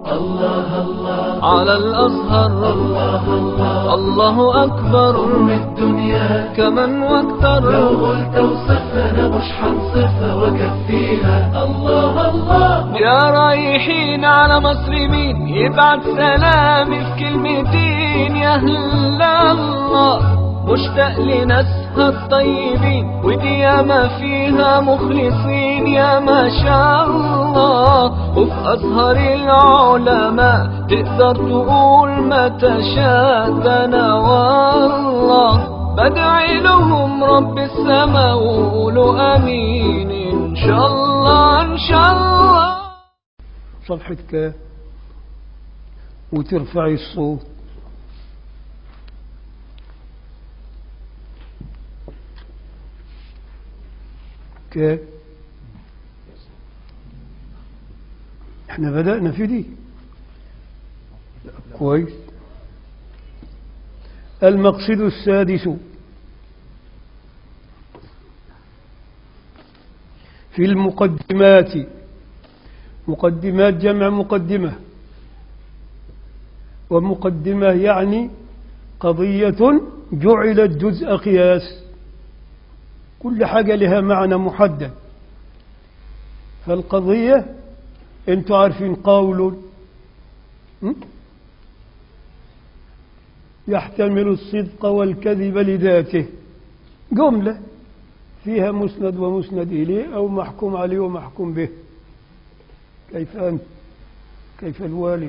الله الله على الأزهر الله الله الله أكبر أم الدنيا كمن لو واكتر قلت وصفنا مش حنصفها وكفيها الله الله يا رايحين على مصر مين يبعت سلامي في كلمتين يا أهل الله مشتاق لناسها الطيبين ودي ياما فيها مخلصين يا ما شاء الله وفي أزهر العلماء تقدر تقول ما تشاء ده أنا والله بدعي لهم رب السماء وقولوا امين ان شاء الله ان شاء الله صفحة ك وترفعي الصوت ك احنا بدأنا في دي كويس المقصد السادس في المقدمات مقدمات جمع مقدمة ومقدمة يعني قضية جعلت جزء قياس كل حاجة لها معنى محدد فالقضية انتوا عارفين قول م? يحتمل الصدق والكذب لذاته جملة فيها مسند ومسند إليه أو محكوم عليه ومحكوم به كيف أنت كيف الوالد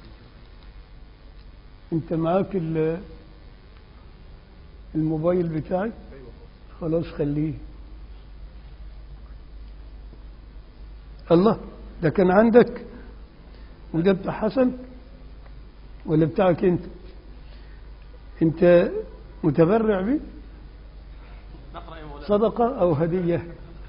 أنت معاك ال- الموبايل بتاعي خلاص خليه الله ده كان عندك وده بتاع حسن ولا بتاعك انت انت متبرع بيه صدقة أو هدية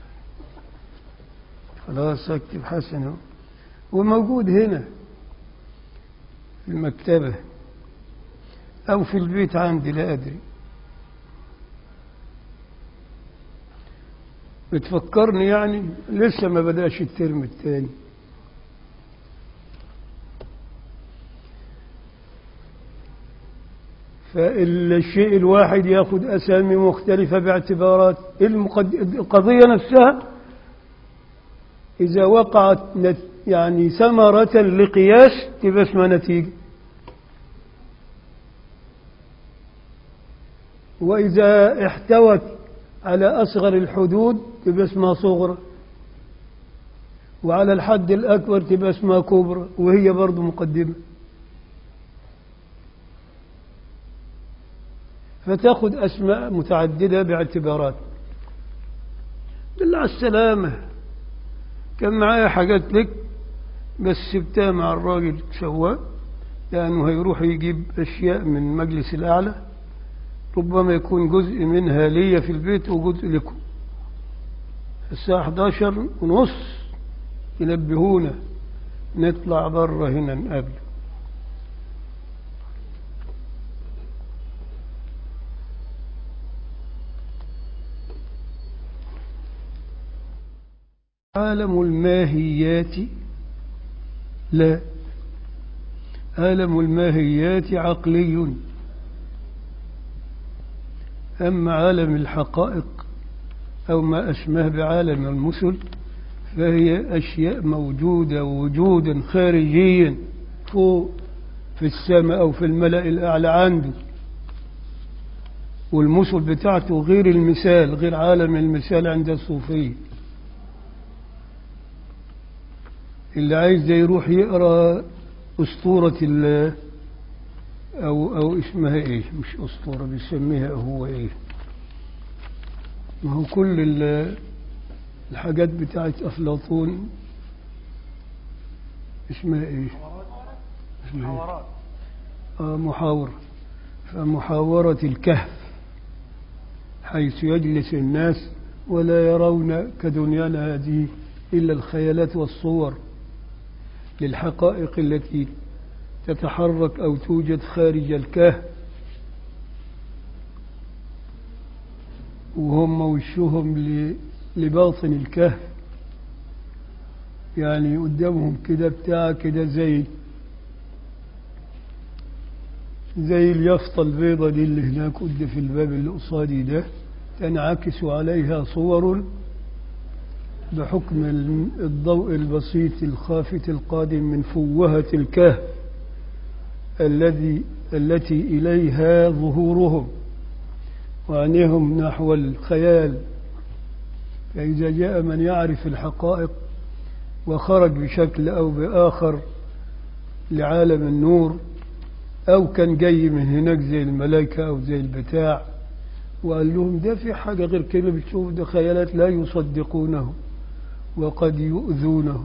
خلاص اكتب حسن اهو. وموجود هنا في المكتبة أو في البيت عندي لا أدري بتفكرني يعني لسه ما بدأش الترم الثاني فالشيء الواحد ياخذ أسامي مختلفة باعتبارات المقد... القضية نفسها إذا وقعت نت... يعني ثمرة لقياس تبقى اسمها نتيجة وإذا احتوت على أصغر الحدود تبقى اسمها صغرى وعلى الحد الأكبر تبقى اسمها كبرى وهي برضو مقدمة فتأخذ أسماء متعددة باعتبارات بالله على السلامة كان معايا حاجات لك بس سبتها مع الراجل سواء لأنه هيروح يجيب أشياء من مجلس الأعلى ربما يكون جزء منها ليا في البيت وجزء لكم الساعة 11 ونص ينبهونا نطلع بره هنا نقابل عالم الماهيات لا عالم الماهيات عقلي أما عالم الحقائق أو ما أشبه بعالم المثل فهي أشياء موجودة وجودا خارجيا فوق في السماء أو في الملأ الأعلى عنده والمثل بتاعته غير المثال غير عالم المثال عند الصوفية اللي عايز يروح يقرأ أسطورة ال أو أو اسمها إيه مش أسطورة بيسميها هو إيه ما هو كل ال- الحاجات بتاعت أفلاطون اسمها إيه اسمها إيه؟ آه محاورة فمحاورة الكهف حيث يجلس الناس ولا يرون كدنيانا هذه إلا الخيالات والصور للحقائق التي تتحرك أو توجد خارج الكهف وهم وشهم ل- لباطن الكهف يعني قدامهم كده بتاع كده زي زي اليافطة البيضة دي اللي هناك ودي في الباب اللي قصادي ده تنعكس عليها صور بحكم الضوء البسيط الخافت القادم من فوهة الكهف الذي التي إليها ظهورهم وعنيهم نحو الخيال فإذا جاء من يعرف الحقائق وخرج بشكل أو بآخر لعالم النور أو كان جاي من هناك زي الملائكة أو زي البتاع وقال لهم ده في حاجة غير كده بتشوف ده خيالات لا يصدقونه وقد يؤذونه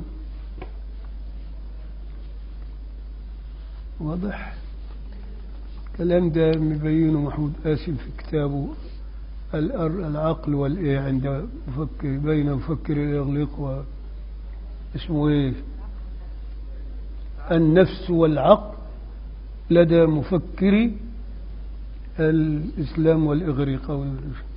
واضح الكلام ده مبينه محمود قاسم في كتابه العقل والإيه عند مفكر بين مفكر الإغليق و اسمه إيه النفس والعقل لدى مفكري الإسلام والإغريق أو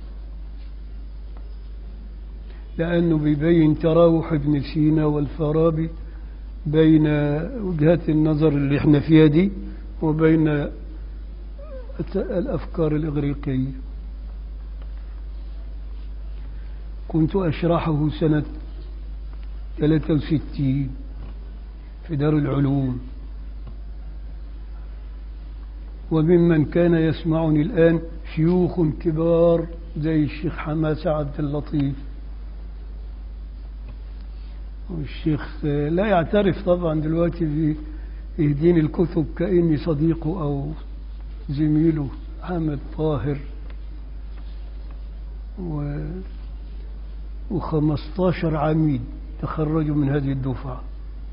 لأنه بيبين تراوح ابن سينا والفارابي بين وجهات النظر اللي احنا فيها دي وبين الأفكار الإغريقية كنت أشرحه سنة 63 في دار العلوم وممن كان يسمعني الآن شيوخ كبار زي الشيخ حماسة عبد اللطيف والشيخ لا يعترف طبعا دلوقتي بيهدين الكتب كأني صديقه أو زميله حامد طاهر و وخمستاشر عميد تخرجوا من هذه الدفعة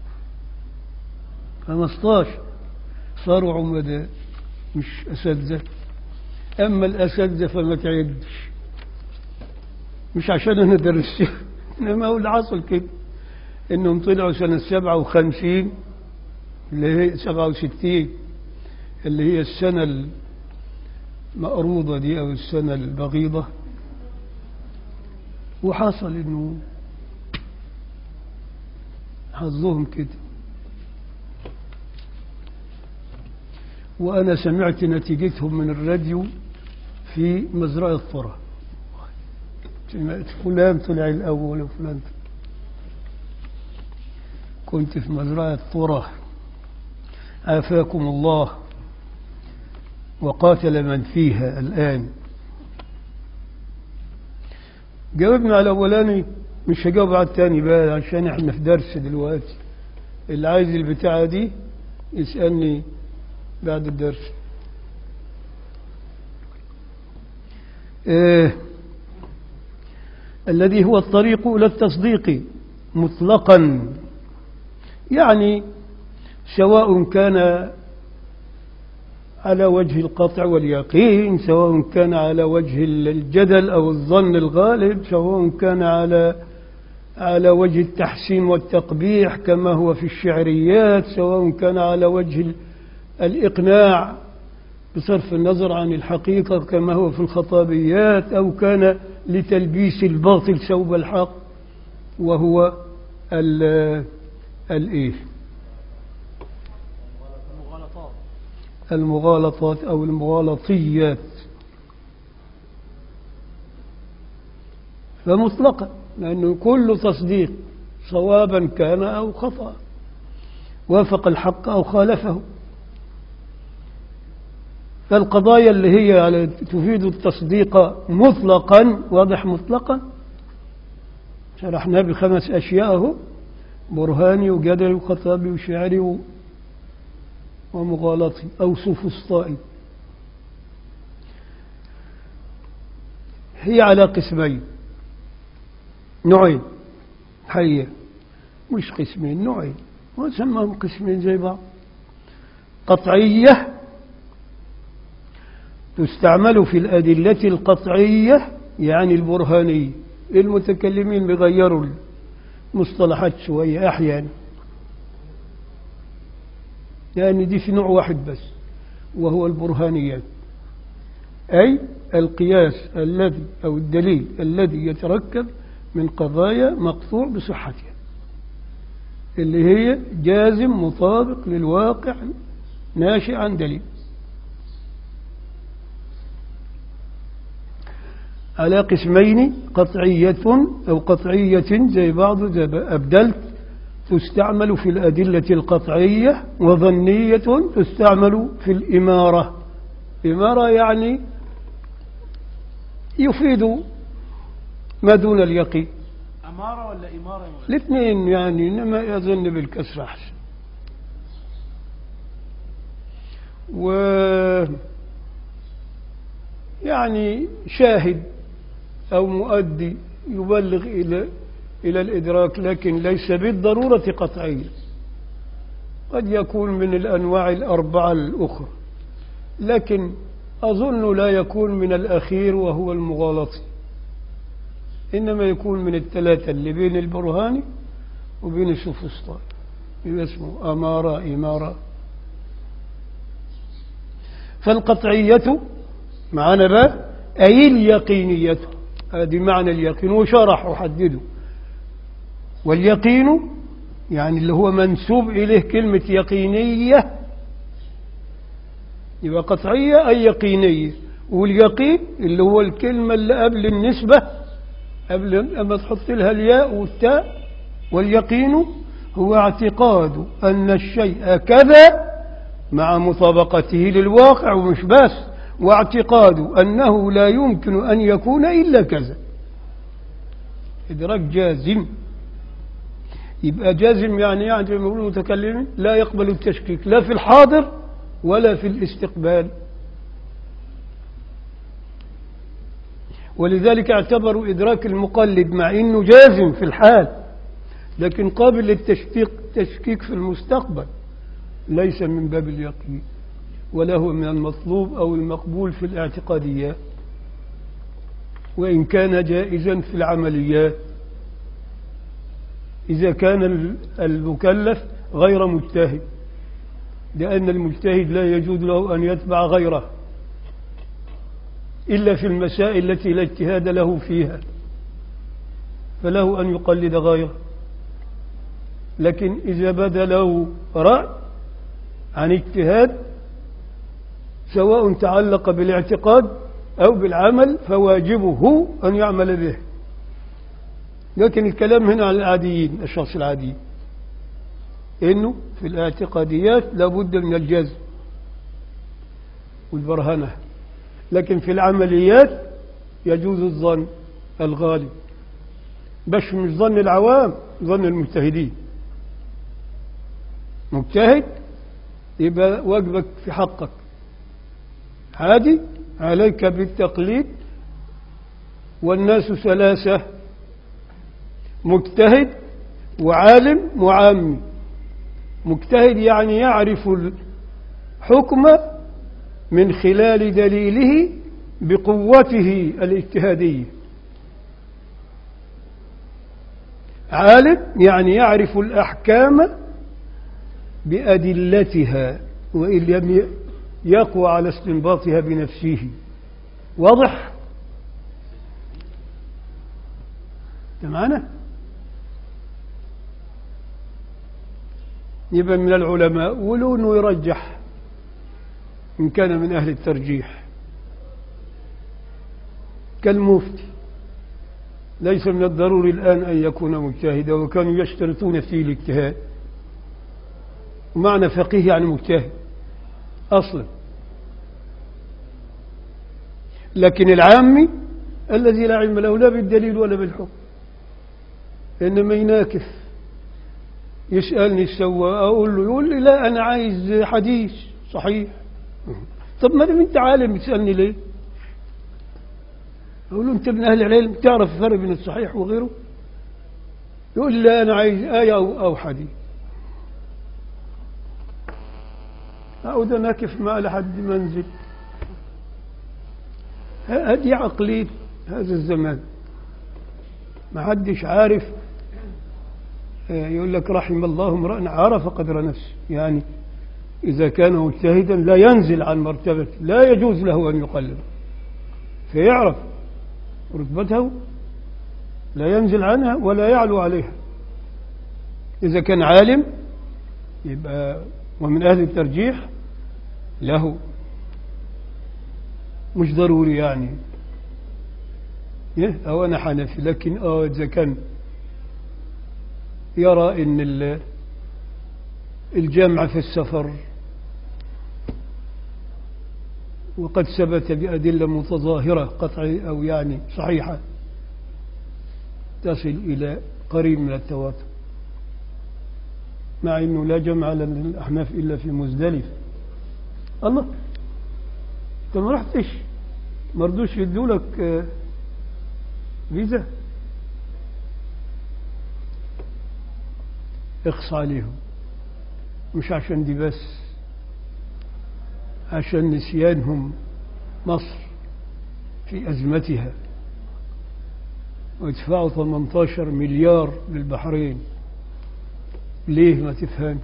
خمستاشر صاروا عمداء مش أساتذة أما الأساتذة فما تعدش مش عشان أنا درست إنما هو اللي حصل كده إنهم طلعوا سنة سبعة وخمسين اللي هي سبعة وستين اللي هي السنة المقروضة دي أو السنة البغيضة وحصل إنه حظهم كده وأنا سمعت نتيجتهم من الراديو في مزرعة الطرة سمعت فلان طلع الأول وفلان كنت في مزرعة الطرة عافاكم الله وقاتل من فيها الآن جاوبنا على الأولاني مش هجاوب على التاني بقى عشان احنا في درس دلوقتي اللي عايز البتاعة دي يسألني بعد الدرس إيه الذي هو الطريق إلى التصديق مطلقا يعني سواء كان على وجه القطع واليقين سواء كان على وجه الجدل أو الظن الغالب سواء كان على على وجه التحسين والتقبيح كما هو في الشعريات سواء كان على وجه الإقناع بصرف النظر عن الحقيقة كما هو في الخطابيات أو كان لتلبيس الباطل ثوب الحق وهو الإيه المغالطات أو المغالطيات فمطلقا لأنه كل تصديق صوابا كان أو خطأ وافق الحق أو خالفه فالقضايا اللي هي على تفيد التصديق مطلقا واضح مطلقا شرحنا بخمس أشياء اهو برهاني وجدلي وخطابي وشعري ومغالطي أو سفسطائي هي على قسمين نوعين حية مش قسمين نوعين وسماهم قسمين زي بعض قطعية تستعمل في الأدلة القطعية يعني البرهانية المتكلمين بيغيروا المصطلحات شوية أحيانا لأن يعني دي في نوع واحد بس وهو البرهانيات أي القياس الذي أو الدليل الذي يتركب من قضايا مقطوع بصحتها اللي هي جازم مطابق للواقع ناشئ عن دليل على قسمين قطعية أو قطعية زي بعض زي أبدلت تستعمل في الأدلة القطعية وظنية تستعمل في الإمارة إمارة يعني يفيد ما دون اليقين أمارة ولا إمارة يا مولانا؟ الاثنين يعني إنما يظن بالكسر أحسن و يعني شاهد أو مؤدي يبلغ إلى إلى الإدراك لكن ليس بالضرورة قطعيا قد يكون من الأنواع الأربعة الأخرى لكن أظن لا يكون من الأخير وهو المغالطة إنما يكون من الثلاثة اللي بين البرهاني وبين السفسطائي يبقى اسمه أمارة إمارة فالقطعية معنا بقى أي اليقينية هذه معنى اليقين وشرح وحدده واليقين يعني اللي هو منسوب إليه كلمة يقينية يبقى قطعية أي يقينية واليقين اللي هو الكلمة اللي قبل النسبة قبل أما تحط لها الياء والتاء واليقين هو اعتقاد أن الشيء كذا مع مطابقته للواقع ومش بس واعتقاد أنه لا يمكن أن يكون إلا كذا إدراك جازم يبقى جازم يعني يعني زي ما يقولوا المتكلمين لا يقبل التشكيك لا في الحاضر ولا في الاستقبال ولذلك اعتبروا إدراك المقلد مع أنه جازم في الحال لكن قابل للتشكيك تشكيك في المستقبل ليس من باب اليقين ولا هو من المطلوب أو المقبول في الاعتقاديات وإن كان جائزا في العمليات إذا كان المكلف غير مجتهد لأن المجتهد لا يجوز له أن يتبع غيره إلا في المسائل التي لا اجتهاد له فيها فله أن يقلد غيره لكن إذا بدا له رأي عن اجتهاد سواء تعلق بالاعتقاد أو بالعمل فواجبه أن يعمل به لكن الكلام هنا على العاديين الشخص العادي إنه في الاعتقاديات لابد من الجزم والبرهنة لكن في العمليات يجوز الظن الغالب بس مش ظن العوام ظن المجتهدين مجتهد يبقى واجبك في حقك عادي عليك بالتقليد والناس ثلاثة مجتهد وعالم وعامي مجتهد يعني يعرف الحكم من خلال دليله بقوته الاجتهادية عالم يعني يعرف الأحكام بأدلتها وإن لم يقوى على استنباطها بنفسه واضح معنا يبقى من العلماء ولو انه يرجح ان كان من اهل الترجيح كالمفتي ليس من الضروري الان ان يكون مجتهدا وكانوا يشترطون فيه الاجتهاد ومعنى فقيه يعني مجتهد اصلا لكن العامي الذي لا علم له لا بالدليل ولا بالحكم انما يناكف يسألني سوى أقول له يقول لي لا أنا عايز حديث صحيح طب ما دام أنت عالم بتسألني ليه؟ أقول له أنت من أهل العلم تعرف الفرق بين الصحيح وغيره؟ يقول لي لا أنا عايز آية أو, أو حديث أعود أناكف معه لحد منزل هذه عقلية هذا الزمان ما حدش عارف يقول لك رحم الله امرأ عرف قدر نفسه يعني إذا كان مجتهدا لا ينزل عن مرتبته لا يجوز له أن يقلد فيعرف رتبته لا ينزل عنها ولا يعلو عليها إذا كان عالم يبقى ومن أهل الترجيح له مش ضروري يعني إيه؟ أو أنا حنفي لكن آه إذا كان يرى أن ال- الجمع في السفر وقد ثبت بأدلة متظاهرة قطعي أو يعني صحيحة تصل إلى قريب من التواتر مع أنه لا جمع للأحناف إلا في مزدلفة الله أنت ما رحتش ما رضوش يدوا لك آه، فيزا اخص عليهم مش عشان دي بس عشان نسيانهم مصر في أزمتها ويدفعوا 18 مليار للبحرين ليه ما تفهمش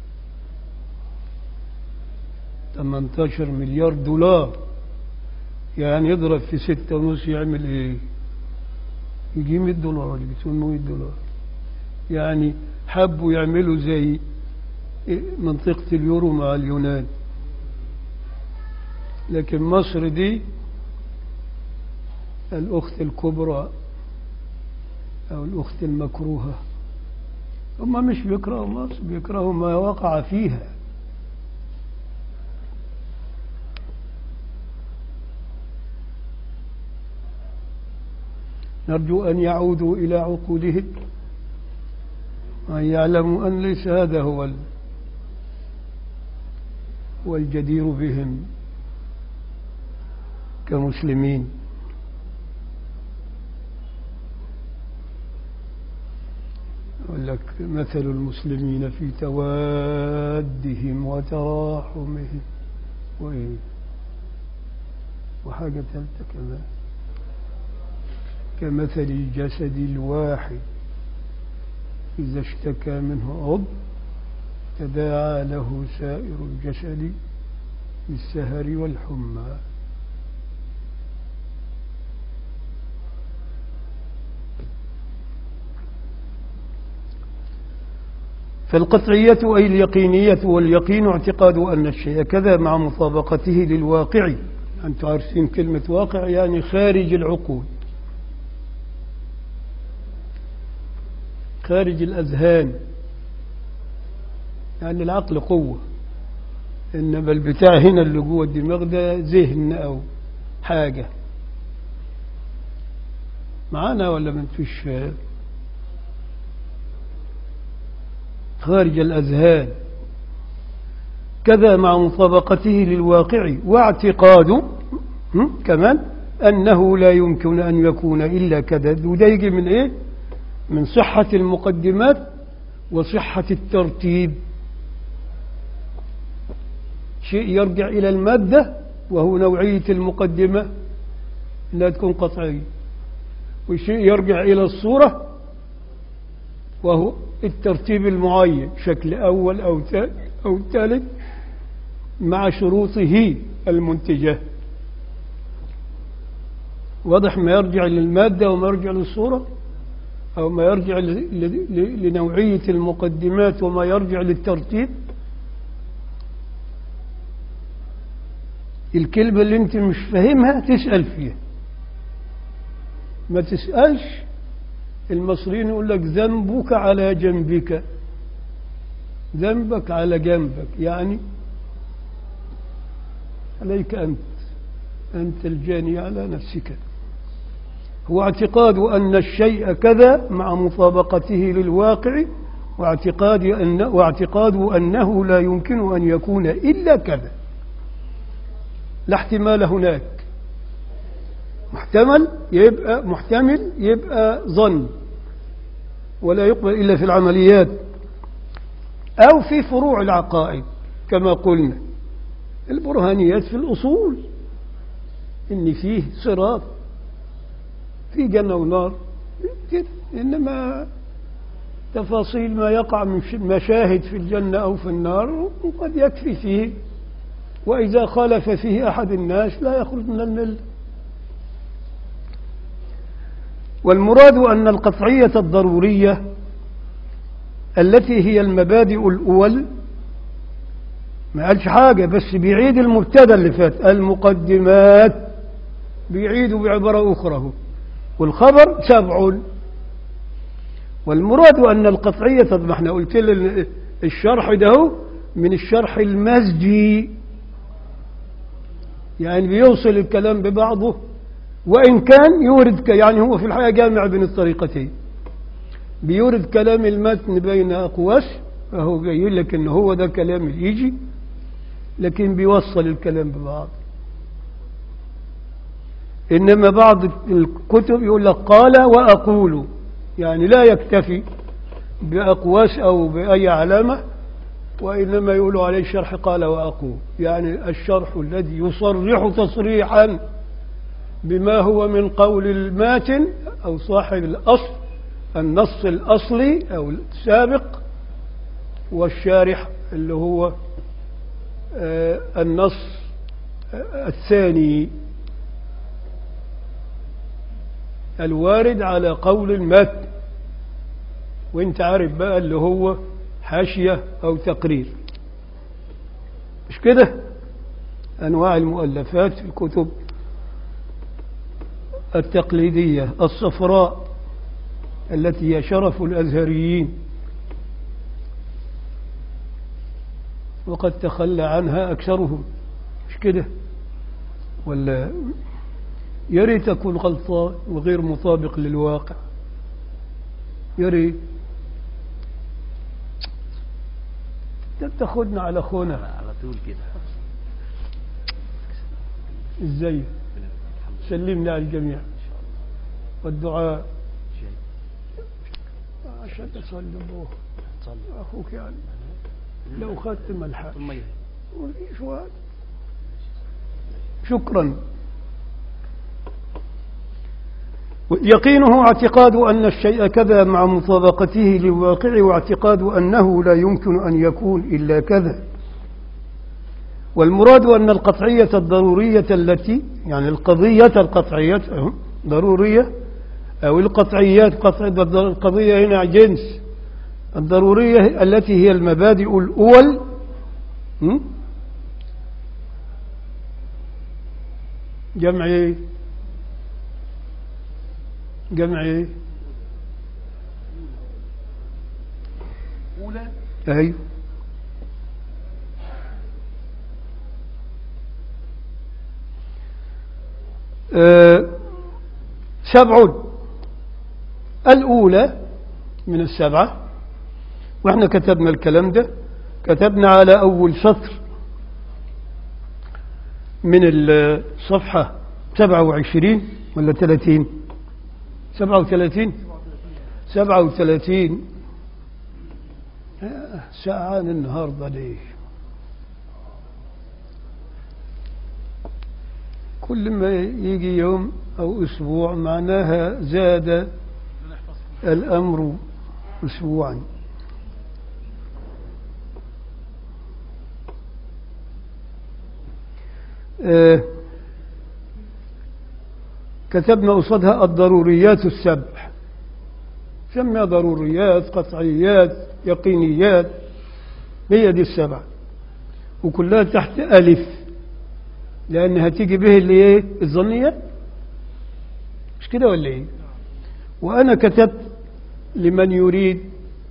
18 مليار دولار يعني يضرب في ستة ونص يعمل ايه يجي 100 دولار ولا 800 دولار يعني حبوا يعملوا زي منطقة اليورو مع اليونان لكن مصر دي الأخت الكبرى أو الأخت المكروهة هم مش بيكرهوا مصر بيكرهوا ما وقع فيها نرجو أن يعودوا إلى عقولهم وأن يعلموا أن ليس هذا هو ال- هو الجدير بهم كمسلمين يقول لك مثل المسلمين في توادهم وتراحمهم وإيه وحاجة ثالثة كمان كمثل الجسد الواحد إذا اشتكى منه عضو تداعى له سائر الجسد بالسهر والحمى فالقطعية أي اليقينية واليقين اعتقاد أن الشيء كذا مع مطابقته للواقع أنتم عارفين كلمة واقع يعني خارج العقول خارج الأذهان يعني العقل قوة إنما البتاع هنا اللي جوه الدماغ ده ذهن أو حاجة معانا ولا ما انتوش خارج الأذهان كذا مع مطابقته للواقع واعتقاد هم؟ كمان أنه لا يمكن أن يكون إلا كذا وده يجي من إيه من صحة المقدمات وصحة الترتيب شيء يرجع إلى المادة وهو نوعية المقدمة لا تكون قطعية وشيء يرجع إلى الصورة وهو الترتيب المعين شكل أول أو ثالث أو ثالث مع شروطه المنتجة واضح ما يرجع للمادة وما يرجع للصورة أو ما يرجع ل- ل- لنوعية المقدمات وما يرجع للترتيب الكلمة اللي انت مش فاهمها تسأل فيها ما تسألش المصريين يقول لك ذنبك على جنبك ذنبك على جنبك يعني عليك أنت أنت الجاني على نفسك هو اعتقاد أن الشيء كذا مع مطابقته للواقع واعتقاد, أن واعتقاد أنه لا يمكن أن يكون إلا كذا لا احتمال هناك محتمل يبقى محتمل يبقى ظن ولا يقبل إلا في العمليات أو في فروع العقائد كما قلنا البرهانيات في الأصول إن فيه صراط في جنة ونار كده إنما تفاصيل ما يقع من ش- مشاهد في الجنة أو في النار قد يكفي فيه وإذا خالف فيه أحد الناس لا يخرج من المله والمراد أن القطعية الضرورية التي هي المبادئ الأول ما قالش حاجة بس بيعيد المبتدا اللي فات المقدمات بيعيدوا بعبارة أخرى هو. والخبر سبع والمراد أن القطعية طب ما احنا قلت لي الشرح ده هو من الشرح المزجي يعني بيوصل الكلام ببعضه وإن كان يورد ك- يعني هو في الحقيقة جامع بين الطريقتين بيورد كلام المتن بين أقواس فهو جاي لك إن هو ده كلام الإيجي لكن بيوصل الكلام ببعض إنما بعض الكتب يقول لك قال وأقول يعني لا يكتفي بأقواس أو بأي علامة وإنما يقولوا عليه شرح قال وأقول يعني الشرح الذي يصرح تصريحا بما هو من قول الماتن أو صاحب الأصل النص الأصلي أو السابق والشارح اللي هو آه، النص آه، الثاني الوارد على قول المتن وانت عارف بقى اللي هو حاشية أو تقرير مش كده أنواع المؤلفات في الكتب التقليدية الصفراء التي هي شرف الأزهريين وقد تخلى عنها أكثرهم مش كده ولا يا ريت أكون غلطان وغير مطابق للواقع يا ريت ده تاخدنا على خونا على طول كده ازاي سلمنا على الجميع والدعاء عشان تصلي بوه صلي اخوك يعني لو ختم الحاج ثم ي- مفيش وقت شكرا يقينه اعتقاد أن الشيء كذا مع مطابقته للواقع واعتقاد أنه لا يمكن أن يكون إلا كذا والمراد أن القطعية الضرورية التي يعني القضية القطعية أهو، ضرورية أو القطعيات قطع القضية هنا جنس الضرورية التي هي المبادئ الأول م? جمع ايه جمع ايه أولى ايوه آه، سبع الأولى من السبعة واحنا كتبنا الكلام ده كتبنا على أول سطر من الصفحة 27 ولا 30 37 37 آه، ساعان النهاردة ليه كل ما يجي يوم أو أسبوع معناها زاد الأمر أسبوعا آه، كتبنا قصدها الضروريات السبع سمى ضروريات قطعيات يقينيات هي دي السبع وكلها تحت ألف لأنها تيجي به اللي ايه الظنية مش كده ولا ايه وأنا كتبت لمن يريد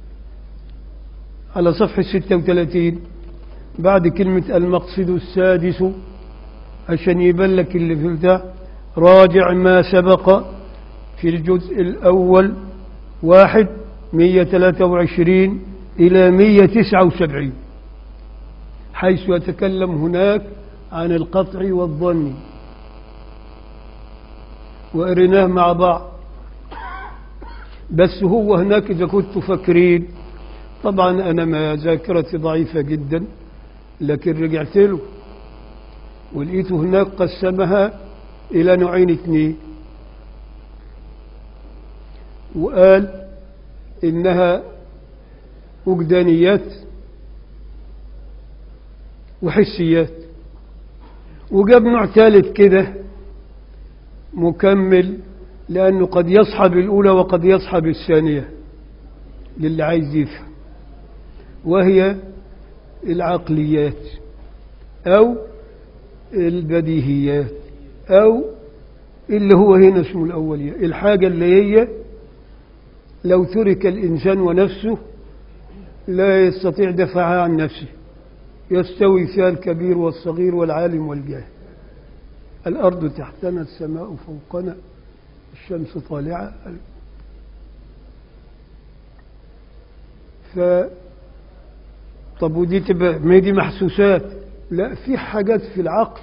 على صفحة 36 بعد كلمة المقصد السادس عشان يبان لك اللي في البتاع راجع ما سبق في الجزء الأول واحد 123 إلى 179 حيث يتكلم هناك عن القطع والظن وقريناه مع بعض بس هو هناك إذا كنتوا فاكرين طبعا أنا ما ذاكرتي ضعيفة جدا لكن رجعت له ولقيته هناك قسمها إلى نوعين اثنين وقال إنها وجدانيات وحسيات وجاب نوع ثالث كده مكمل لأنه قد يصحب الأولى وقد يصحب الثانية للي عايز يفهم وهي العقليات أو البديهيات أو اللي هو هنا اسمه الأولية الحاجة اللي هي لو ترك الإنسان ونفسه لا يستطيع دفعها عن نفسه يستوي فيها الكبير والصغير والعالم والجاهل الأرض تحتنا السماء فوقنا الشمس طالعة ف طب ودي تبقى ما هي دي محسوسات لا في حاجات في العقل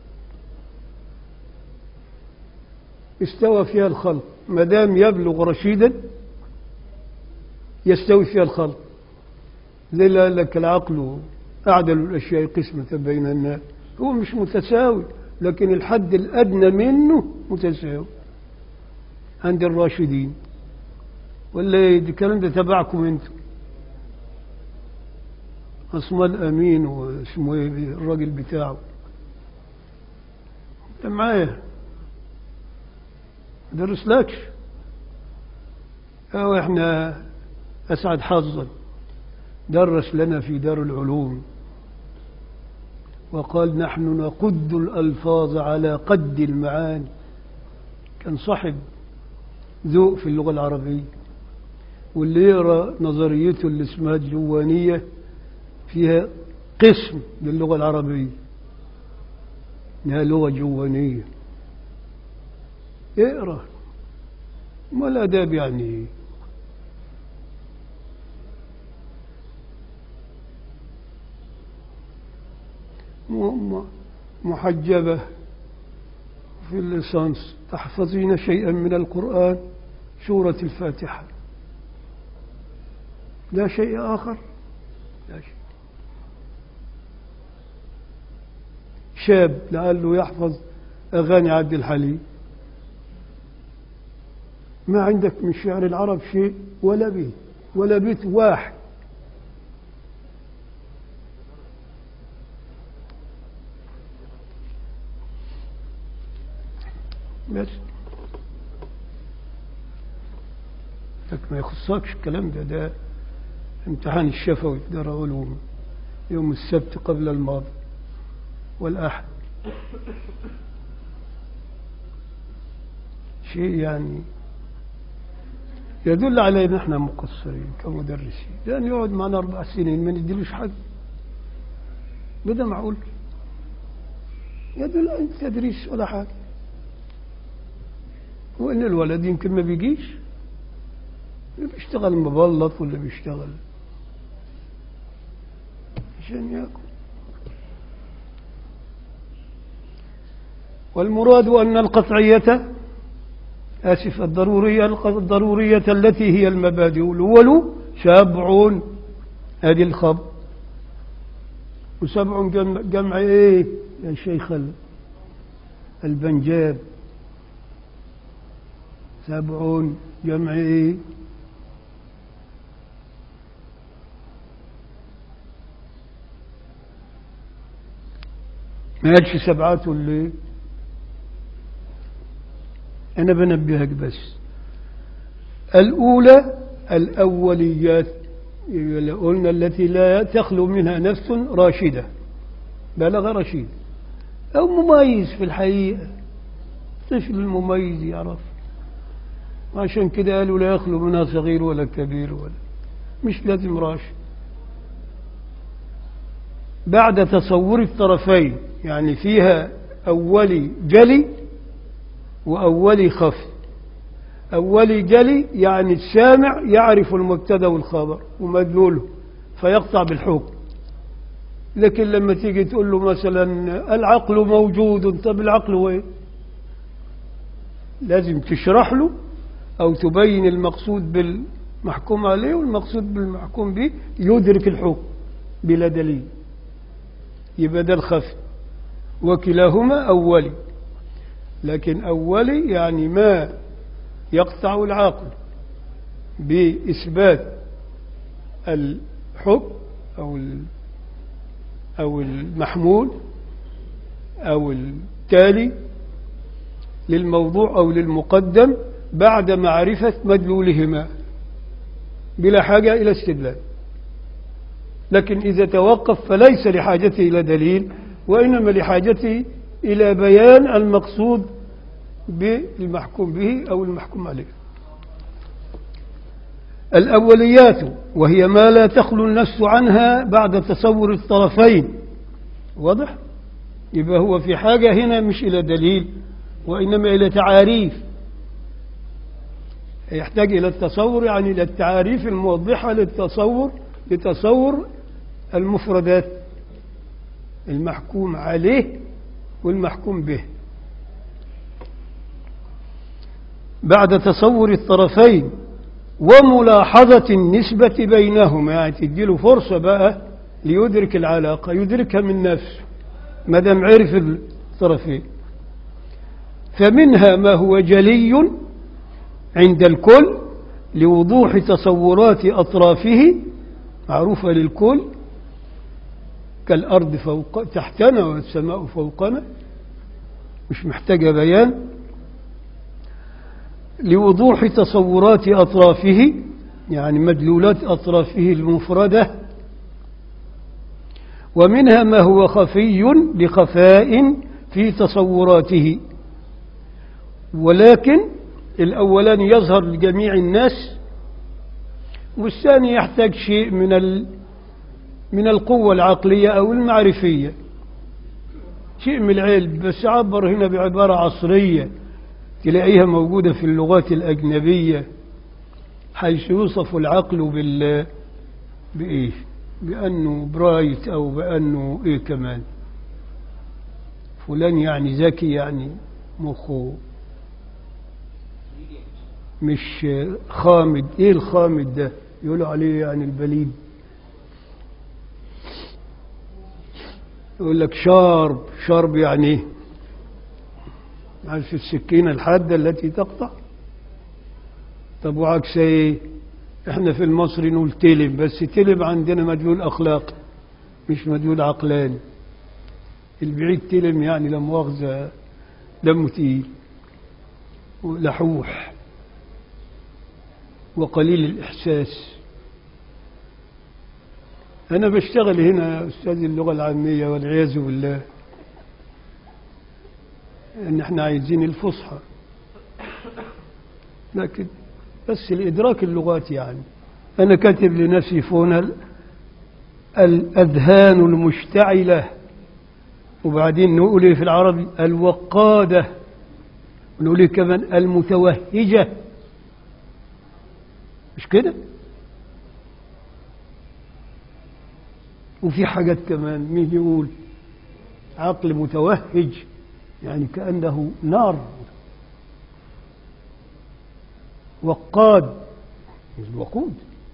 استوى فيها الخلق ما دام يبلغ رشيدا يستوي فيها الخلق زي اللي قال لك العقل أعدل الأشياء قسمة بين الناس هو مش متساوي لكن الحد الأدنى منه متساوي عند الراشدين ولا إيه؟ دي الكلام ده تبعكم انتم أصمال أمين واسمه إيه الراجل بتاعه أنت معايا درسلكش أو إحنا أسعد حظا درس لنا في دار العلوم وقال نحن نقد الألفاظ على قد المعاني كان صاحب ذوق في اللغة العربية واللي يقرأ نظريته اللي اسمها الجوانية فيها قسم للغة العربية إنها لغة جوانية اقرأ ما الأداب يعني إيه؟ م- م- محجبة في الليسانس تحفظين شيئا من القرآن سورة الفاتحة لا شيء آخر لا شيء شاب لعله يحفظ أغاني عبد الحليم ما عندك من شعر العرب شيء ولا بيت ولا بيت واحد بس لك ما يخصكش الكلام ده ده امتحان الشفوي في دار علوم يوم السبت قبل الماضي والأحد شيء يعني يدل على ان احنا مقصرين كمدرسين لان يقعد معنا اربع سنين ما نديلوش حاجه بدا معقول يدل على تدريس ولا حاجه وان الولد يمكن ما بيجيش اللي بيشتغل مبلط ولا بيشتغل عشان ياكل والمراد أن القطعية آسف الضرورية الضرورية التي هي المبادئ الأول سبع هذه الخب وسبع جمع, جمع إيه يا شيخ البنجاب سبع جمع إيه ما يجي سبعات اللي أنا بنبهك بس الأولى الأوليات قلنا التي لا تخلو منها نفس راشدة بلغ رشيد أو مميز في الحقيقة طفل المميز يعرف عشان كده قالوا لا يخلو منها صغير ولا كبير ولا مش لازم راشد بعد تصور الطرفين يعني فيها أولي جلي وأولي خفي أولي جلي يعني السامع يعرف المبتدا والخبر ومدلوله فيقطع بالحكم لكن لما تيجي تقول له مثلا العقل موجود طب العقل هو ايه لازم تشرح له أو تبين المقصود بالمحكوم عليه والمقصود بالمحكوم به يدرك الحكم بلا دليل يبقى ده الخفي وكلاهما أولي لكن أولي يعني ما يقطع العقل بإثبات الحكم أو أو المحمول أو التالي للموضوع أو للمقدم بعد معرفة مدلولهما بلا حاجة إلى استدلال لكن إذا توقف فليس لحاجته إلى دليل وإنما لحاجته إلى بيان المقصود بالمحكوم به أو المحكوم عليه الأوليات وهي ما لا تخلو النفس عنها بعد تصور الطرفين واضح؟ يبقى هو في حاجة هنا مش إلى دليل وإنما إلى تعاريف يحتاج إلى التصور يعني إلى التعاريف الموضحة للتصور لتصور المفردات المحكوم عليه والمحكوم به بعد تصور الطرفين وملاحظة النسبة بينهما يعني تديله فرصة بقى ليدرك العلاقة يدركها من نفسه ما دام عرف الطرفين فمنها ما هو جلي عند الكل لوضوح تصورات أطرافه معروفة للكل كالأرض فوق تحتنا والسماء فوقنا مش محتاجة بيان لوضوح تصورات أطرافه يعني مدلولات أطرافه المفردة ومنها ما هو خفي لخفاء في تصوراته ولكن الأولان يظهر لجميع الناس والثاني يحتاج شيء من ال من القوة العقلية أو المعرفية شيء من العلم بس عبر هنا بعبارة عصرية تلاقيها موجودة في اللغات الأجنبية حيث يوصف العقل بال بإيه بأنه برايت أو بأنه إيه كمان فلان يعني ذكي يعني مخه مش خامد ايه الخامد ده يقولوا عليه يعني البليد يقول لك شارب شارب يعني ايه عارف السكينة الحادة التي تقطع طب وعكس ايه احنا في المصري نقول تلم بس تلم عندنا مدلول اخلاقي مش مدلول عقلاني البعيد تلم يعني لا مؤاخذة دمه تقيل ولحوح وقليل الإحساس أنا بشتغل هنا أستاذ اللغة العامية والعياذ بالله إن إحنا عايزين الفصحى لكن بس الإدراك اللغات يعني أنا كاتب لنفسي فونا الأذهان المشتعلة وبعدين نقول إيه في العربي الوقادة ونقول إيه كمان المتوهجة مش كده وفي حاجات كمان مين يقول عقل متوهج يعني كأنه نار وقاد الوقود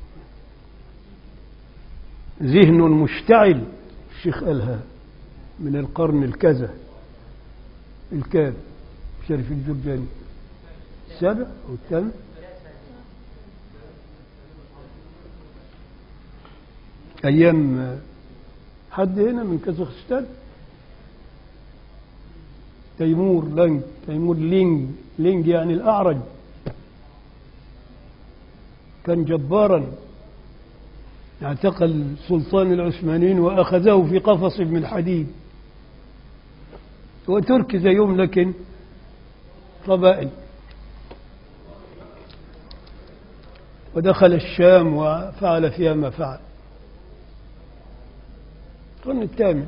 ذهن مشتعل الشيخ قالها من القرن الكذا الكام شريف الجرجاني السابع أو الثامن أيام حد هنا من كازاخستان تيمور لانج تيمور لينج لينج يعني الأعرج كان جبارا اعتقل سلطان العثمانيين وأخذه في قفص من حديد هو تركي زيهم لكن قبائل ودخل الشام وفعل فيها ما فعل القرن الثامن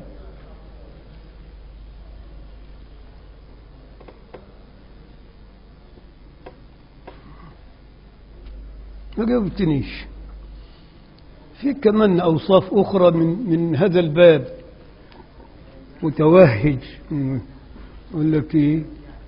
ما جاوبتنيش في كمان أوصاف أخرى من من هذا الباب متوهج يقول لك إيه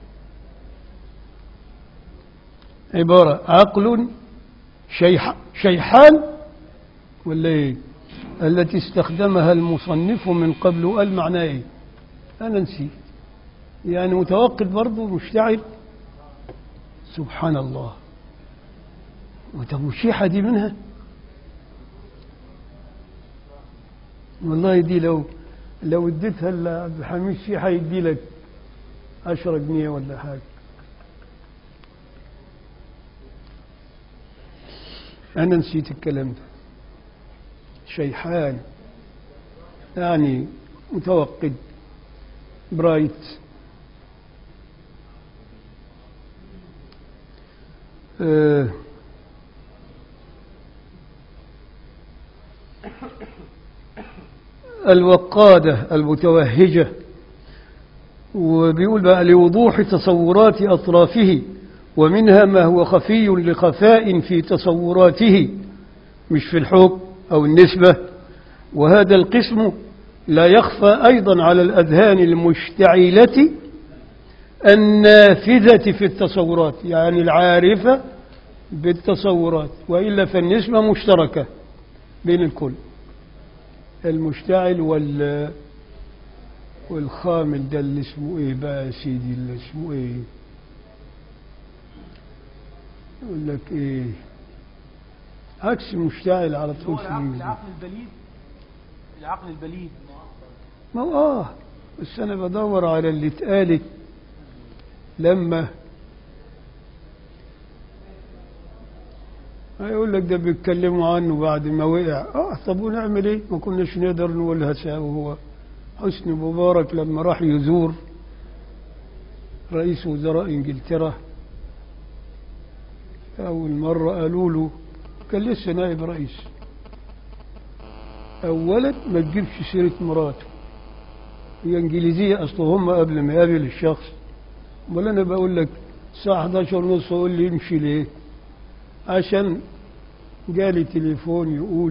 عبارة عقل شيح شيحان ولا إيه التي استخدمها المصنف من قبل قال معناه إيه أنا نسيت يعني متوقد برضه مشتعل سبحان الله وطب والشيحة دي منها والله دي لو لو اديتها لعبد الحميد شيحة يدي لك عشرة جنيه ولا حاجة أنا نسيت الكلام ده شيحان يعني متوقد برايت آه، الوقادة المتوهجة وبيقول بقى لوضوح تصورات أطرافه ومنها ما هو خفي لخفاء في تصوراته مش في الحكم أو النسبة وهذا القسم لا يخفى أيضا على الأذهان المشتعلة النافذة في التصورات يعني العارفة بالتصورات وإلا فالنسبة مشتركة بين الكل المشتعل وال والخامل ده اللي اسمه ايه بقى يا سيدي اللي اسمه ايه يقول لك ايه عكس مشتعل على اللي طول هو في العقل, الإنجليزي. العقل البليد العقل البليد ما هو اه بس انا بدور على اللي اتقالت لما هيقول لك ده بيتكلموا عنه بعد ما وقع اه طب ونعمل ايه ما كناش نقدر نقولها سوا هو حسني مبارك لما راح يزور رئيس وزراء انجلترا اول مره قالوا له كان لسه نائب رئيس اولا ما تجيبش سيره مراته هي انجليزيه اصل هم قبل ما يقابل الشخص امال انا بقول لك الساعه 11 ونص اقول لي امشي ليه عشان جالي تليفون يقول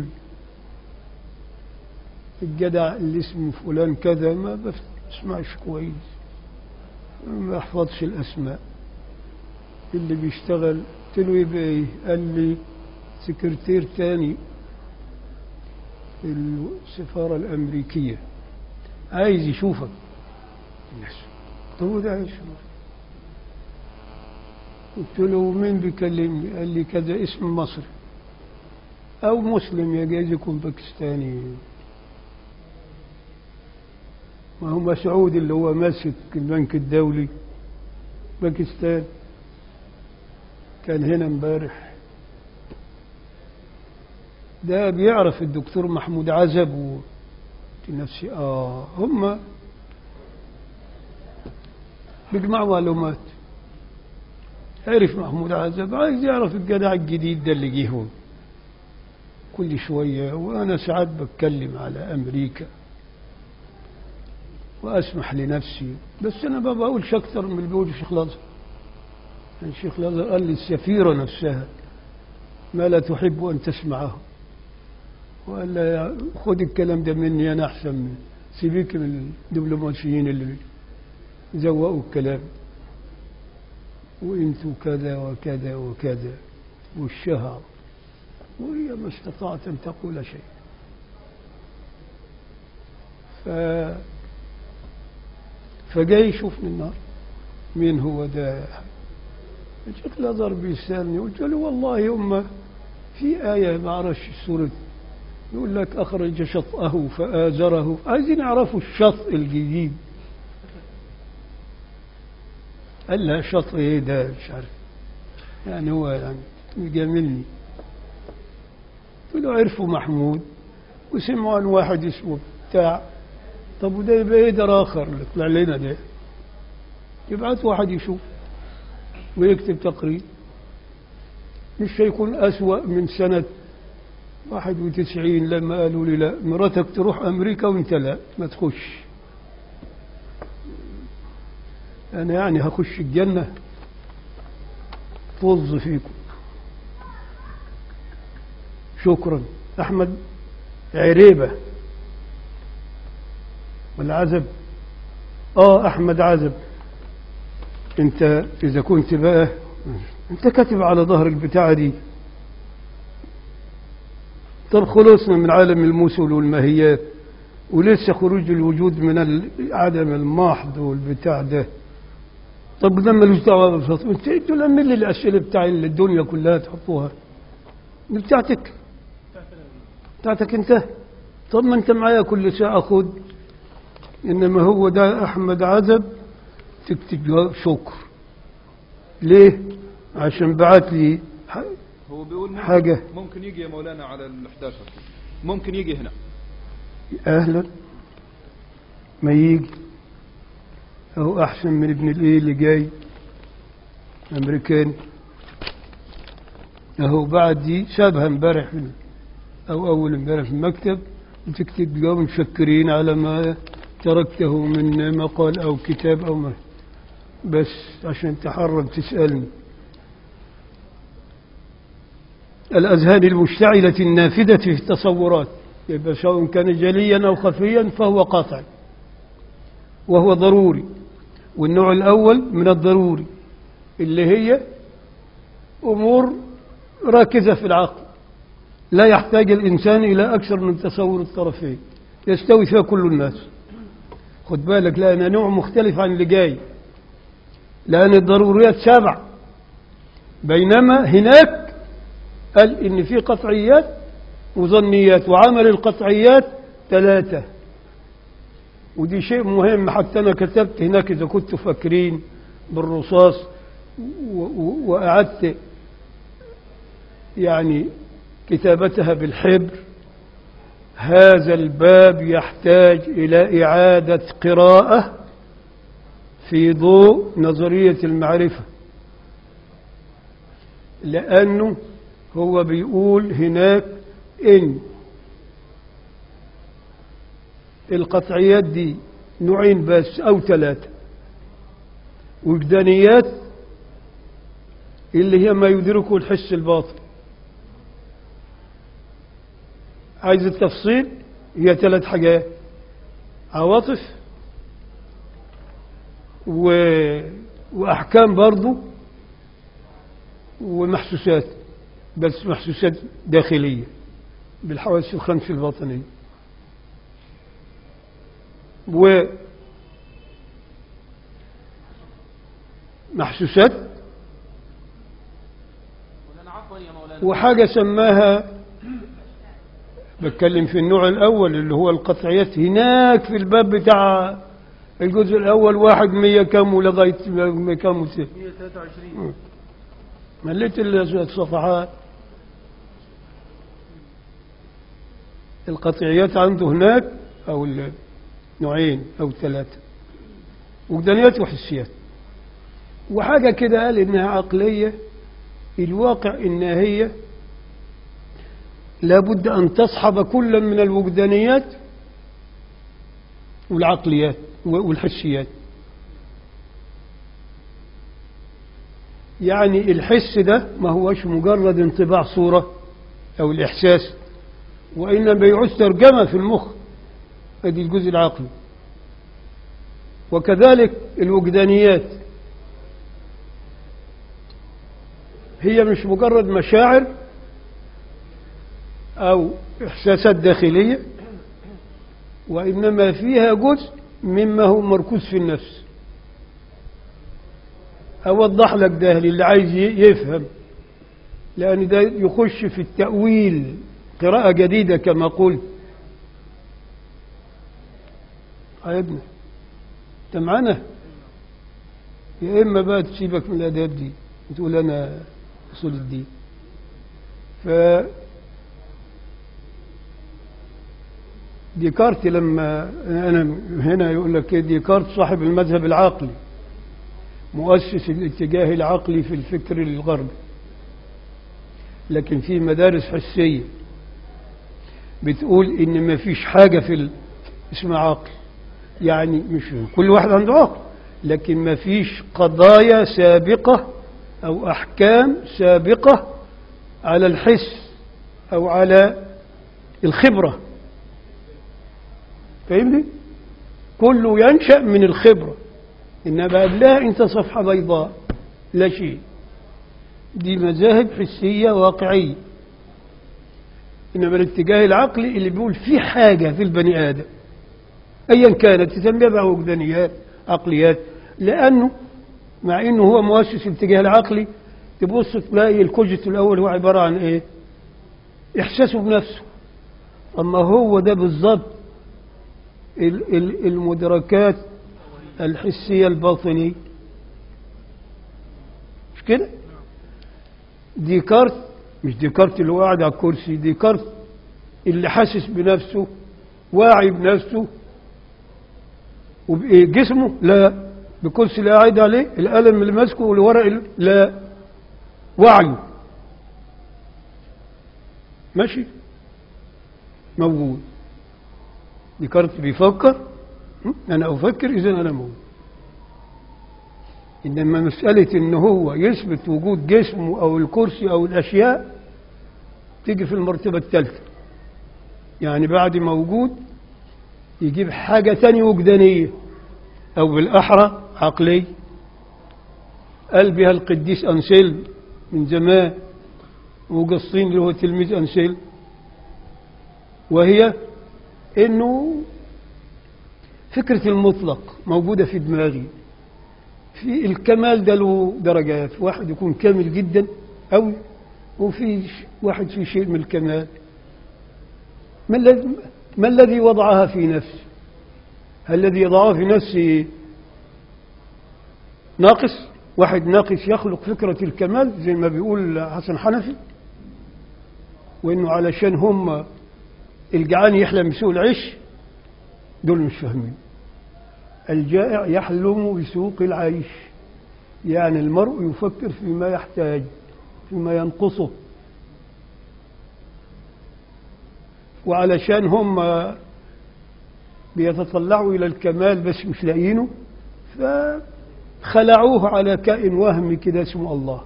الجدع اللي اسمه فلان كذا ما بسمعش كويس ما احفظش الاسماء اللي بيشتغل قلت له يبقى ايه قال لي سكرتير تاني في السفارة الأمريكية عايز يشوفك الناس طب وده عايز يشوفك قلت له مين بيكلمني قال لي كذا اسم مصري أو مسلم يجوز يكون باكستاني ما هو مسعود اللي هو ماسك البنك الدولي باكستان كان هنا امبارح ده بيعرف الدكتور محمود عزب و قلت نفسي اه هم بيجمعوا معلومات عرف محمود عزب عايز يعرف الجدع الجديد ده اللي جه هون كل شوية وأنا ساعات بتكلم على أمريكا وأسمح لنفسي بس أنا ما بقولش أكثر من اللي بيقول الشيخ الأزهر يعني الشيخ الأزهر قال للسفيرة نفسها ما لا تحب أن تسمعه وقال لها خد الكلام ده مني أنا أحسن من سيبيك من الدبلوماسيين اللي زوقوا الكلام وانتوا كذا وكذا وكذا والشهر وهي ما استطاعت أن تقول شيء ف... فجاي يشوفني النار مين هو ده الشيخ الأزهر بيسألني قلت له والله هم في آية ما أعرفش سورة يقول لك أخرج شطأه فآزره عايزين يعرفوا الشطء الجديد قال لها شطء ايه ده مش عارف يعني هو يعني يجاملني قلت له عرفوا محمود وسمعوا عن واحد اسمه بتاع طب وده يبقى ايه ده اخر اللي طلع لنا ده يبعث واحد يشوف ويكتب تقرير مش هيكون أسوأ من سنة 91 لما قالوا لي لا مراتك تروح أمريكا وانت لا ما تخش أنا يعني هخش الجنة طز فيكم شكرا أحمد عريبة ولا عزب آه أحمد عزب أنت إذا كنت بقى أنت كاتب على ظهر البتاعة دي طب خلصنا من عالم الموسل والماهيات ولسه خروج الوجود من العدم الماحض والبتاع ده طب ده ملوش دعوه بالفطر انت انتوا لما لي الاسئله بتاع الدنيا كلها تحطوها دي بتاعتك بتاعتك انت طب ما انت معايا كل ساعه خد انما هو ده احمد عزب تكتب جواب شكر ليه عشان بعت لي ح- هو بيقول ممكن حاجة. ممكن يجي يا مولانا على ال 11 ممكن يجي هنا اهلا ما يجي هو احسن من ابن الايه اللي جاي امريكاني اهو بعد دي سابها امبارح في- او اول امبارح في المكتب وتكتب جواب مشكرين على ما تركته من مقال او كتاب او ما بس عشان تحرم تسألني الأذهان المشتعلة النافذة في التصورات يبقى سواء كان جليا أو خفيا فهو قاطع وهو ضروري والنوع الأول من الضروري اللي هي أمور راكزة في العقل لا يحتاج الإنسان إلى أكثر من تصور الطرفين يستوي فيها كل الناس خد بالك لأن نوع مختلف عن اللي جاي لأن الضروريات سبع بينما هناك قال إن في قطعيات وظنيات وعمل القطعيات ثلاثة ودي شيء مهم حتى أنا كتبت هناك إذا كنتوا فاكرين بالرصاص و- و- وأعدت يعني كتابتها بالحبر هذا الباب يحتاج إلى إعادة قراءة في ضوء نظرية المعرفة لأنه هو بيقول هناك إن القطعيات دي نوعين بس أو ثلاثة وجدانيات اللي هي ما يدركه الحس الباطن عايز التفصيل هي ثلاث حاجات عواطف و... وأحكام برضو ومحسوسات بس محسوسات داخلية بالحواس الخمس الباطنية و محسوسات مولانا عفوا يا مولانا وحاجة سماها بتكلم في النوع الأول اللي هو القطعيات هناك في الباب بتاع الجزء الأول واحد مية كم ولغاية مية كم وت- 123 مليت الصفحات القطعيات عنده هناك أو نوعين أو ثلاثة وجدانيات وحسيات وحاجة كده قال إنها عقلية الواقع إنها هي لابد أن تصحب كل من الوجدانيات والعقليات والحسيات يعني الحس ده ما هوش مجرد انطباع صورة أو الإحساس وإنما يعوز ترجمة في المخ هذه الجزء العقلي وكذلك الوجدانيات هي مش مجرد مشاعر أو إحساسات داخلية وإنما فيها جزء مما هو مركوز في النفس أوضح لك ده للي عايز يفهم لأن ده يخش في التأويل قراءة جديدة كما قلت يا ابني انت معانا يا إما بقى تسيبك من الآداب دي وتقول أنا أصول الدين ف ديكارت لما أنا هنا يقول لك إيه ديكارت صاحب المذهب العقلي مؤسس الاتجاه العقلي في الفكر الغربي لكن في مدارس حسية بتقول إن ما فيش حاجة في ال... اسمها عقل يعني مش كل واحد عنده عقل لكن ما فيش قضايا سابقة أو أحكام سابقة على الحس أو على الخبرة فاهمني؟ كله ينشأ من الخبرة إنما قبلها أنت صفحة بيضاء لا شيء دي مذاهب حسية واقعية إنما الاتجاه العقلي اللي بيقول في حاجة في البني آدم أيا كانت تسميها بقى وجدانيات عقليات لأنه مع إنه هو مؤسس الاتجاه العقلي تبص تلاقي الكوجت الأول هو عبارة عن إيه؟ إحساسه بنفسه أما هو ده بالضبط ال- ال- المدركات الحسية الباطنية مش كده ديكارت مش ديكارت اللي هو قاعد على الكرسي ديكارت اللي حاسس بنفسه واعي بنفسه وبجسمه لا بكرسي اللي قاعد عليه القلم اللي ماسكه والورق اللي لا وعيه ماشي موجود ديكارت بيفكر م? أنا أفكر إذا أنا موجود إنما مسألة إن هو يثبت وجود جسمه أو الكرسي أو الأشياء تيجي في المرتبة الثالثة يعني بعد موجود يجيب حاجة تانية وجدانية أو بالأحرى عقلية قال بها القديس أنسيلم من زمان وقصين اللي هو تلميذ أنسيلم وهي إنه فكرة المطلق موجودة في دماغي في الكمال ده له درجات واحد يكون كامل جدا أو وفي ش- واحد في شيء من الكمال ما الذي ما الذي وضعها في نفسي هل الذي يضعها في نفسي ناقص واحد ناقص يخلق فكرة الكمال زي ما بيقول حسن حنفي وإنه علشان هم الجعان يحلم بسوء العيش دول مش فاهمين الجائع يحلم بسوق العيش يعني المرء يفكر فيما يحتاج فيما ينقصه وعلشان هم بيتطلعوا إلى الكمال بس مش لاقيينه فخلعوه على كائن وهمي كده اسمه الله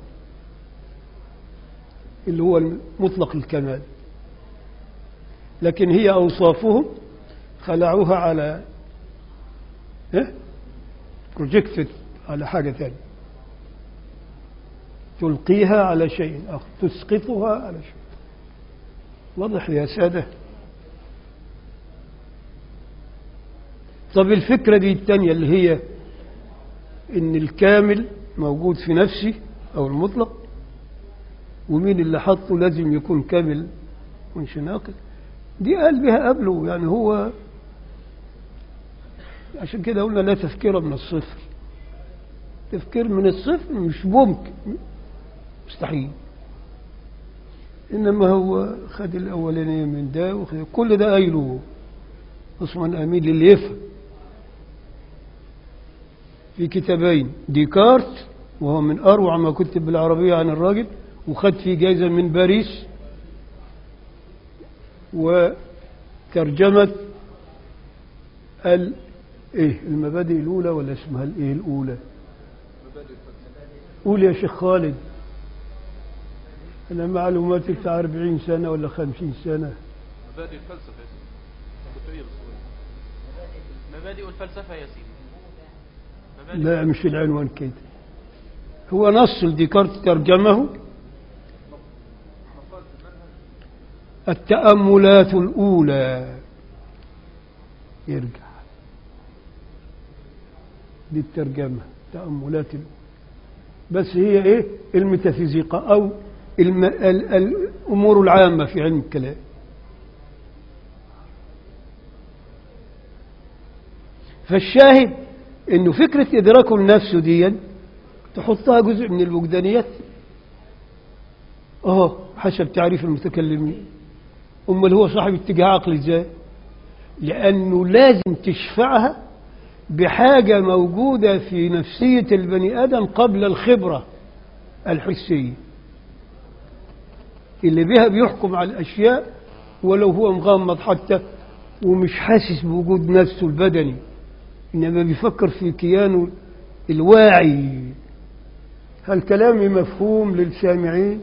اللي هو مطلق الكمال لكن هي أوصافهم خلعوها على إيه؟ بروجكتد على حاجة ثانية تلقيها على شيء آخر تسقطها على شيء واضح يا سادة طب الفكرة دي الثانية اللي هي إن الكامل موجود في نفسي أو المطلق ومين اللي حطه لازم يكون كامل مش ناقص دي قال بها قبله يعني هو عشان كده قلنا لا تفكير من الصفر تفكير من الصفر مش ممكن مستحيل إنما هو خد الأولانية من ده وخد كل ده قايله عثمان أمين للي يفهم في كتابين ديكارت وهو من أروع ما كتب بالعربية عن الراجل وخد فيه جايزة من باريس وترجمة ال ايه المبادئ الأولى ولا اسمها الايه الأولى قول يا شيخ خالد أنا معلوماتي بتاع 40 سنة ولا 50 سنة مبادئ الفلسفة يا سيدي كنت ايه بالصورة مبادئ الفلسفة يا سيدي مبادئ لا مش العنوان كده هو نص ديكارت ترجمه التأملات الأولى يرجع دي الترجمة تأملات الأولى بس هي إيه الميتافيزيقا أو الم... ال... الأمور العامة في علم الكلام فالشاهد انه فكرة ادراكه لنفسه دي تحطها جزء من الوجدانيات اه حسب تعريف المتكلمين امال هو صاحب اتجاه عقلي ازاي لانه لازم تشفعها بحاجة موجودة في نفسية البني ادم قبل الخبرة الحسية اللي بها بيحكم على الاشياء ولو هو مغمض حتى ومش حاسس بوجود نفسه البدني إنما بيفكر في كيانه الواعي هل كلامي مفهوم للسامعين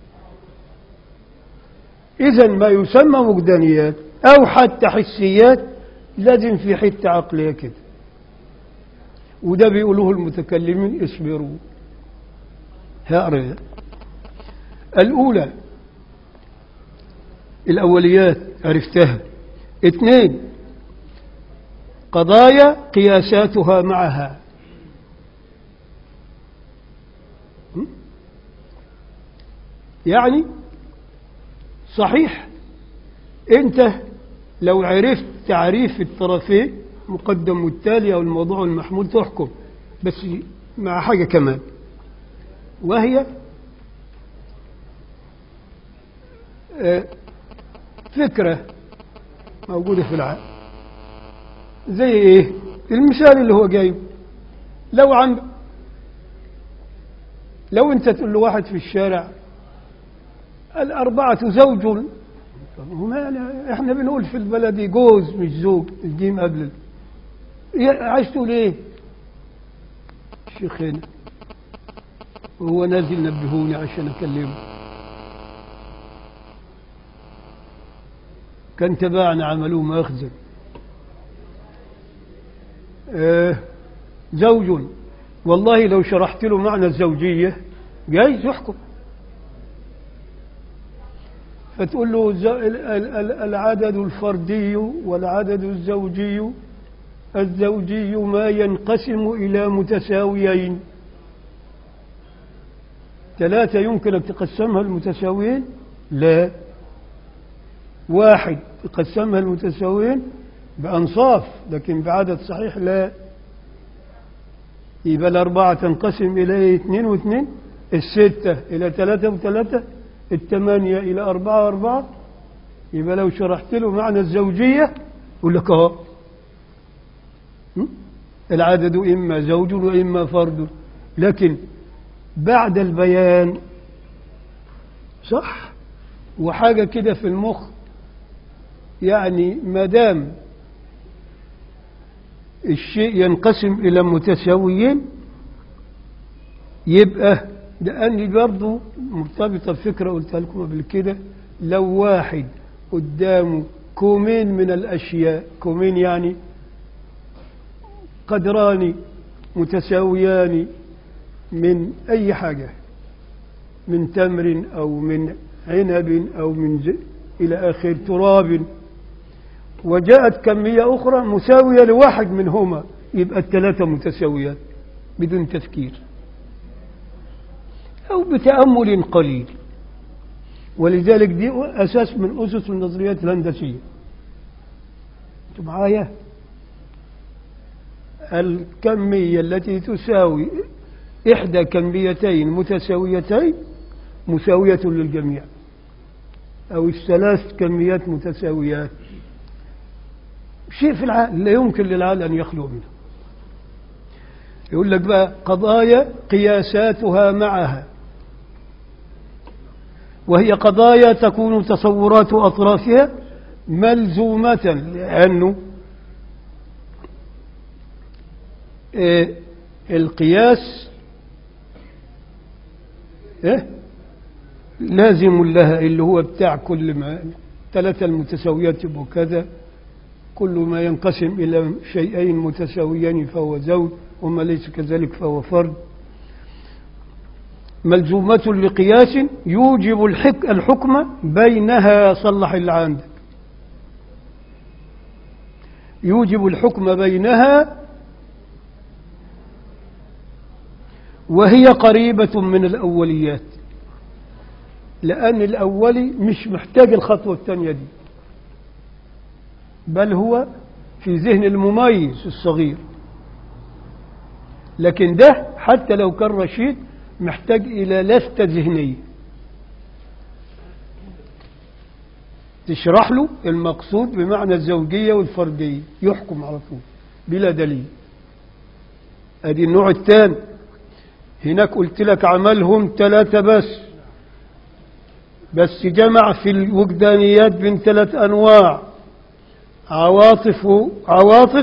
إذا ما يسمى وجدانيات أو حتى حسيات لازم في حتة عقلية كده وده بيقولوه المتكلمين اصبروا هقرا الأولى الأوليات عرفتها اثنين قضايا قياساتها معها م? يعني صحيح انت لو عرفت تعريف الطرفين مقدم والتالي او الموضوع المحمول تحكم بس مع حاجة كمان وهي آه، فكرة موجودة في العقل زي ايه المثال اللي هو جايب لو عند لو انت تقول له واحد في الشارع الأربعة زوج هم يعني احنا بنقول في البلدي جوز مش زوج الجيم قبل ال- يا- عايز تقول ايه الشيخ هنا وهو نازل نبهوني عشان اكلمه كان تبعنا عملوه مخزن آه زوج والله لو شرحت له معنى الزوجية جايز يحكم فتقول له الز- ال- ال- ال- العدد الفردي والعدد الزوجي الزوجي ما ينقسم إلى متساويين ثلاثة يمكن أن تقسمها المتساويين لا واحد تقسمها المتساويين بأنصاف لكن بعدد صحيح لا يبقى الأربعة تنقسم إلى إيه؟ اثنين واثنين الستة إلى ثلاثة وثلاثة الثمانية إلى أربعة وأربعة يبقى لو شرحت له معنى الزوجية يقول لك أهو م? العدد إما زوج وإما فرد لكن بعد البيان صح وحاجة كده في المخ يعني ما دام الشيء ينقسم إلى متساويين يبقى لأني برضو مرتبطة بفكرة قلتها لكم قبل كده لو واحد قدامه كومين من الأشياء كومين يعني قدران متساويان من أي حاجة من تمر أو من عنب أو من ز... إلى آخر تراب وجاءت كمية أخرى مساوية لواحد منهما يبقى الثلاثة متساويات بدون تفكير أو بتأمل قليل ولذلك دي أساس من أسس النظريات الهندسية أنتم معايا الكمية التي تساوي إحدى كميتين متساويتين مساوية للجميع أو الثلاث كميات متساويات شيء في العقل لا يمكن للعقل أن يخلو منه يقول لك بقى قضايا قياساتها معها وهي قضايا تكون تصورات أطرافها ملزومة لأنه إيه القياس إيه لازم لها اللي هو بتاع كل ما ثلاثة المتساويات يبقوا كذا كل ما ينقسم إلى شيئين متساويين فهو زوج وما ليس كذلك فهو فرد ملزومة لقياس يوجب الحك الحكم بينها صلح اللي عندك يوجب الحكم بينها وهي قريبة من الأوليات لأن الأولي مش محتاج الخطوة الثانية دي بل هو في ذهن المميز الصغير لكن ده حتى لو كان رشيد محتاج إلى لفتة ذهنية تشرح له المقصود بمعنى الزوجية والفردية يحكم على طول بلا دليل ادي النوع الثاني هناك قلت لك عملهم ثلاثة بس بس جمع في الوجدانيات بين ثلاث أنواع عواطف عواطف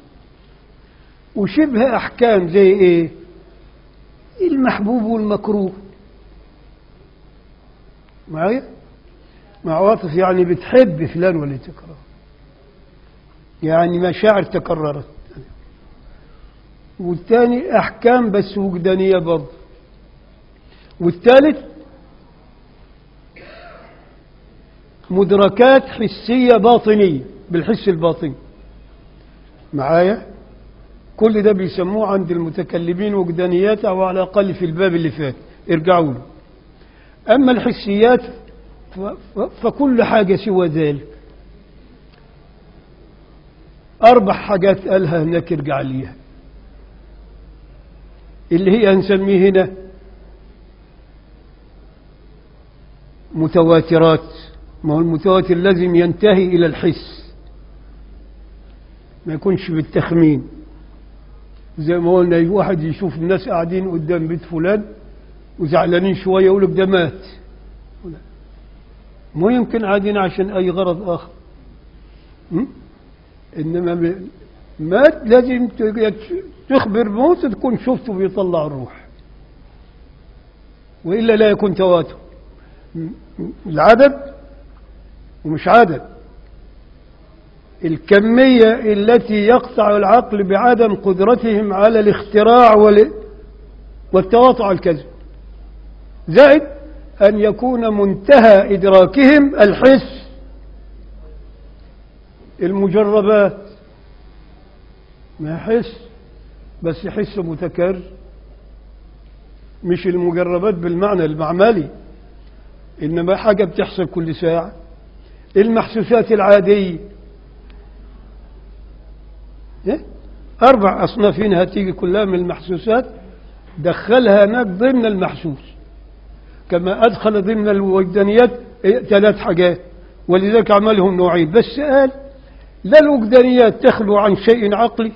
وشبه أحكام زي إيه المحبوب والمكروه معايا مع عواطف يعني بتحب فلان ولا تكره يعني مشاعر تكررت والثاني أحكام بس وجدانية برضه والثالث مدركات حسية باطنية بالحس الباطني معايا كل ده بيسموه عند المتكلمين وجدانيات أو على الأقل في الباب اللي فات ارجعوا له أما الحسيات ف- ف- فكل حاجة سوى ذلك أربع حاجات قالها هناك ارجع ليها اللي هي هنسميه هنا متواترات ما هو المتواتر لازم ينتهي إلى الحس ما يكونش بالتخمين زي ما قلنا واحد يشوف الناس قاعدين قدام بيت فلان وزعلانين شوية يقول لك ده مات مو يمكن عادين عشان أي غرض آخر م? إنما ب- ما لازم ت- تخبر موت تكون شفته بيطلع الروح وإلا لا يكون تواتر م- م- العدد ومش عدد الكمية التي يقطع العقل بعدم قدرتهم على الاختراع وال- والتواطؤ على الكذب زائد أن يكون منتهى إدراكهم الحس المجربات ما يحس بس يحس متكرر مش المجربات بالمعنى المعملي إنما حاجة بتحصل كل ساعة المحسوسات العادية إيه؟ أربع أصناف هنا هتيجي كلها من المحسوسات دخلها هناك ضمن المحسوس كما أدخل ضمن الوجدانيات إيه؟ ثلاث حاجات ولذلك عملهم نوعين بس قال لا الوجدانيات تخلو عن شيء عقلي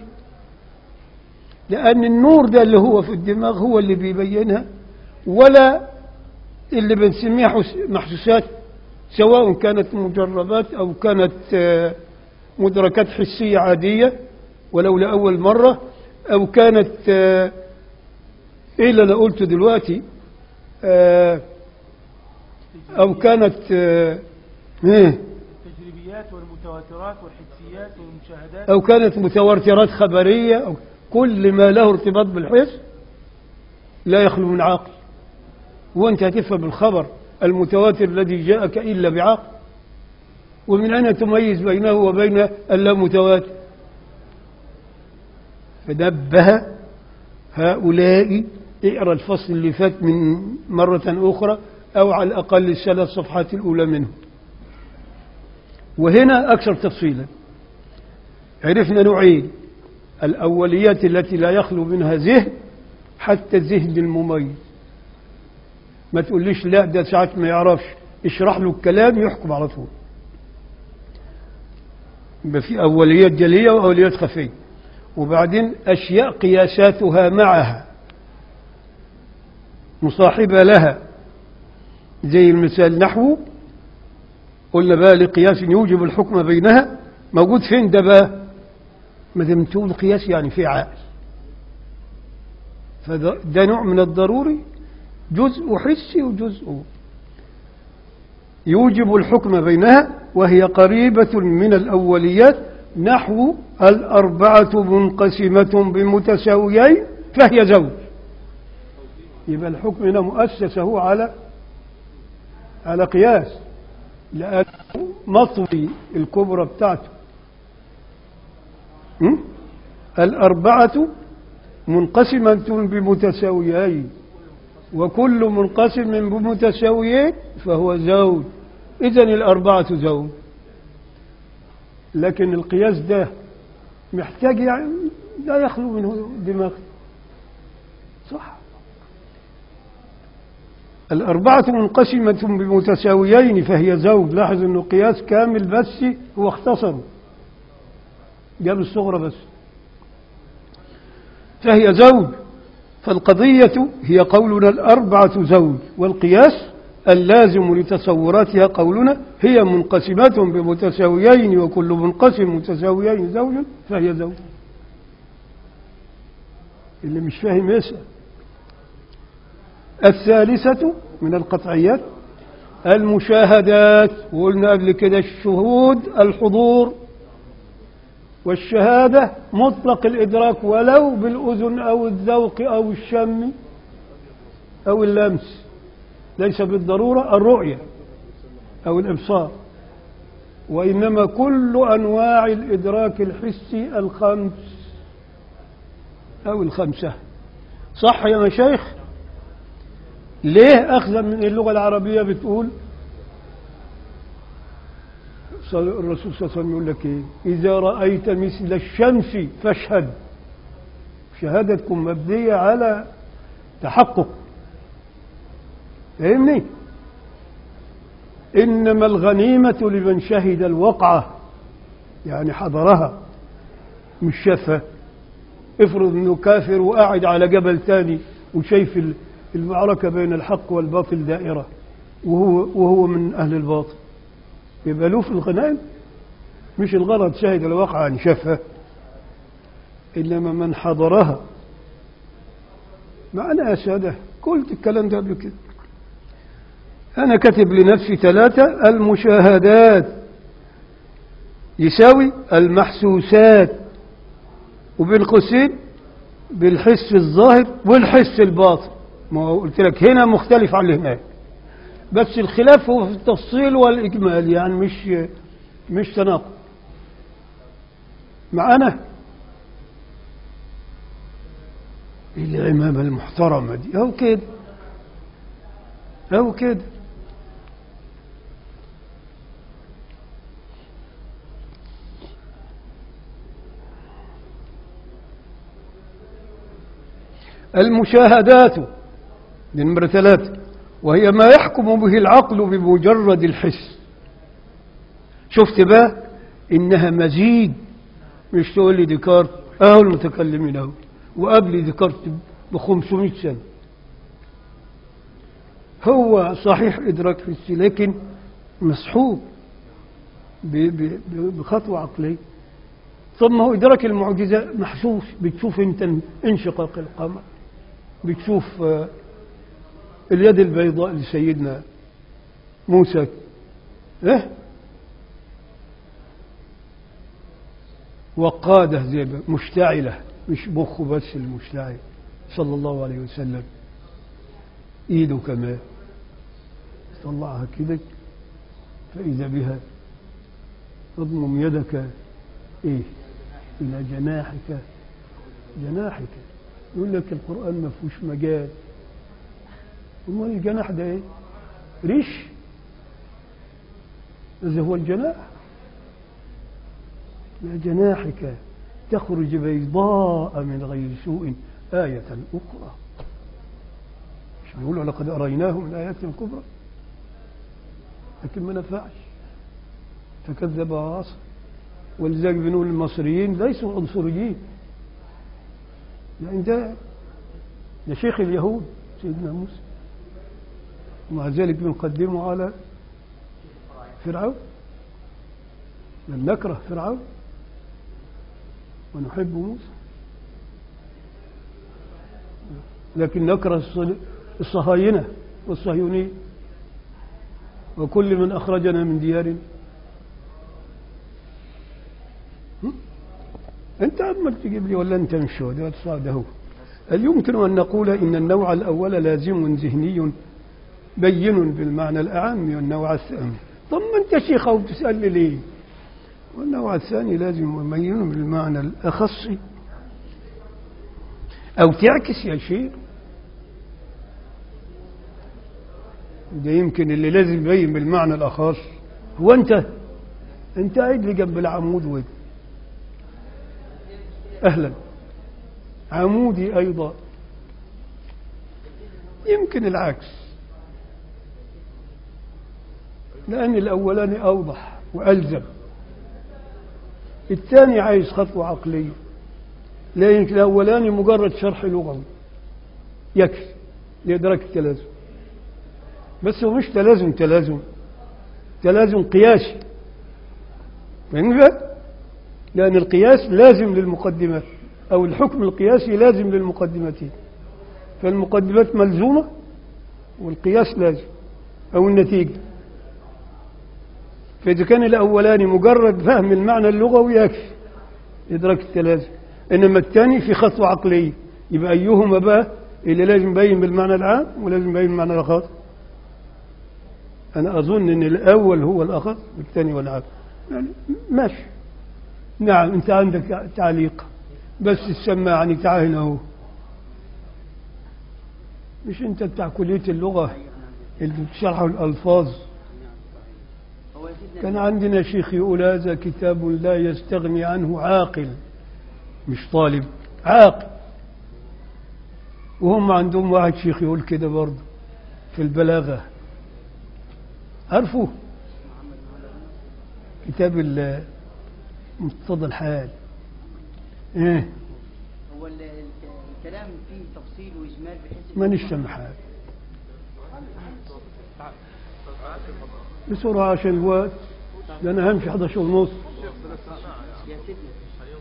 لأن النور ده اللي هو في الدماغ هو اللي بيبينها ولا اللي بنسميها حس- محسوسات سواء كانت مجربات أو كانت آه، مدركات حسية عادية ولو لأول مرة أو كانت آه، إيه اللي أنا قلته دلوقتي آه، أو كانت آه، إيه التجريبيات والمتواترات والحسيات والمشاهدات أو كانت متواترات خبرية أو كل ما له ارتباط بالحس لا يخلو من عقل وأنت هتفهم الخبر المتواتر الذي جاءك إلا بعقل ومن أين تميز بينه وبين اللامتواتر فنبه هؤلاء اقرأ الفصل اللي فات من مرة أخرى أو على الأقل الثلاث صفحات الأولى منه وهنا أكثر تفصيلا عرفنا نوعين الأوليات التي لا يخلو منها ذهن حتى الذهن المميز ما تقوليش لا ده ساعات ما يعرفش اشرح له الكلام يحكم على طول يبقى في أوليات جلية وأوليات خفية وبعدين أشياء قياساتها معها مصاحبة لها زي المثال نحو قلنا بقى لقياس يوجب الحكم بينها موجود فين ده بقى ما دام تقول قياس يعني في عقل فده ده نوع من الضروري جزء حسي وجزء يوجب الحكم بينها وهي قريبة من الأوليات نحو الأربعة منقسمة بمتساويين فهي زوج يبقى الحكم هنا مؤسس هو على على قياس لأن مطوي الكبرى بتاعته م? الأربعة منقسمة بمتساويين وكل منقسم بمتساويين فهو زوج إذا الأربعة زوج لكن القياس ده محتاج يعني لا يخلو منه دماغ صح الأربعة منقسمة بمتساويين فهي زوج لاحظ أنه قياس كامل بس هو اختصر جاب الصغرى بس فهي زوج فالقضية هي قولنا الأربعة زوج والقياس اللازم لتصوراتها قولنا هي منقسمات بمتساويين وكل منقسم متساويين زوج فهي زوج اللي مش فاهم يسأل الثالثة من القطعيات المشاهدات وقلنا قبل كده الشهود الحضور والشهادة مطلق الإدراك ولو بالأذن أو الذوق أو الشم أو اللمس ليس بالضرورة الرؤية أو الإبصار وإنما كل أنواع الإدراك الحسي الخمس أو الخمسة صح يا مشايخ ليه أخذا من اللغة العربية بتقول الرسول صلى الله عليه وسلم يقول لك إيه إذا رأيت مثل الشمس فاشهد شهادتكم مبنية على تحقق فاهمني إنما الغنيمة لمن شهد الوقعة يعني حضرها مش شافها افرض انه كافر وقاعد على جبل تاني وشايف المعركة بين الحق والباطل دائرة وهو, وهو من أهل الباطل يبقى له في الغنائم مش الغرض شهد الواقع عن شافها إنما من حضرها ما أنا يا سادة قلت الكلام ده قبل كده أنا كاتب لنفسي ثلاثة المشاهدات يساوي المحسوسات وبين قوسين بالحس الظاهر والحس الباطن ما هو قلت لك هنا مختلف عن هناك بس الخلاف هو في التفصيل والإجمال يعني مش مش تناقض معانا العمامة المحترمة دي أو كده أو كده المشاهدات دي نمرة ثلاثة وهي ما يحكم به العقل بمجرد الحس شفت بقى إنها مزيج مش تقول لي ديكارت أهو المتكلمين أهو وقبل ديكارت ب 500 سنة هو صحيح إدراك حسي لكن مسحوب ب- ب- ب- بخطوة عقلية طب ما هو إدراك المعجزة محسوس بتشوف أنت انشقاق القمر بتشوف آه، اليد البيضاء لسيدنا موسى إيه وقادة زي ما- مشتعلة مش مخه بس المشتعل صلى الله عليه وسلم ايده كمان طلعها كده فإذا بها تضمم يدك ايه إلى جناحك جناحك يقول لك القرآن ما فيهوش مجال امال الجناح ده ايه ريش هذا هو الجناح إلى جناحك تخرج بيضاء من غير سوء آية أخرى مش بيقولوا لقد أريناه من آيات كبرى لكن ما نفعش فكذب وعصى ولذلك بنقول المصريين ليسوا عنصريين يعني ده ده شيخ اليهود سيدنا موسى ومع ذلك بنقدمه على فرعون لم نكره فرعون ونحب موسى لكن نكره الصل- الصهاينة والصهيونية وكل من أخرجنا من ديارنا هم؟ أنت عمال تجيب لي ولا أنت مش هو ده الصعد هو هل يمكن أن نقول إن النوع الأول لازم ذهني بين بالمعنى الأعم والنوع الثاني طب ما أنت شيخ أو تسألني ليه والنوع الثاني لازم مبين بالمعنى الأخص أو تعكس يا شيخ ده يمكن اللي لازم يبين بالمعنى الأخص هو أنت أنت قاعد لي جنب العمود وين أهلا عمودي أيضا يمكن العكس لأن الأولاني أوضح وألزم الثاني عايز خطوة عقلية لأن الأولاني مجرد شرح لغوي يكفي لإدراك التلازم بس هو مش تلازم تلازم تلازم قياسي فهمت لأن القياس لازم للمقدمات أو الحكم القياسي لازم للمقدمتين فالمقدمات ملزومة والقياس لازم أو النتيجة فإذا كان الأولاني مجرد فهم المعنى اللغوي يكفي إدراك التلازم إنما الثاني في خطوة عقلية يبقى أيهما بقى اللي لازم يبين بالمعنى العام ولازم يبين بالمعنى الأخص أنا أظن أن الأول هو الأخص والثاني هو العام يعني ماشي نعم أنت عندك تعليق بس السماعني تعال هنا هو مش أنت بتاع كلية اللغة اللي بتشرحوا الألفاظ هو يا سيدنا كان عندنا شيخ يقول هذا كتاب لا يستغني عنه عاقل مش طالب عاقل وهم عندهم واحد شيخ يقول كده برضه في البلاغة عارفه كتاب ال- مقتضى الحال ايه هو ال- ال- الكلام فيه تفصيل واجمال بحيث إن- مانيش سامع حاجة بسرعة عشان الوقت ده انا همشي 11 ونص يا سيدنا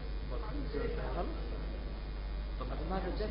ما بدك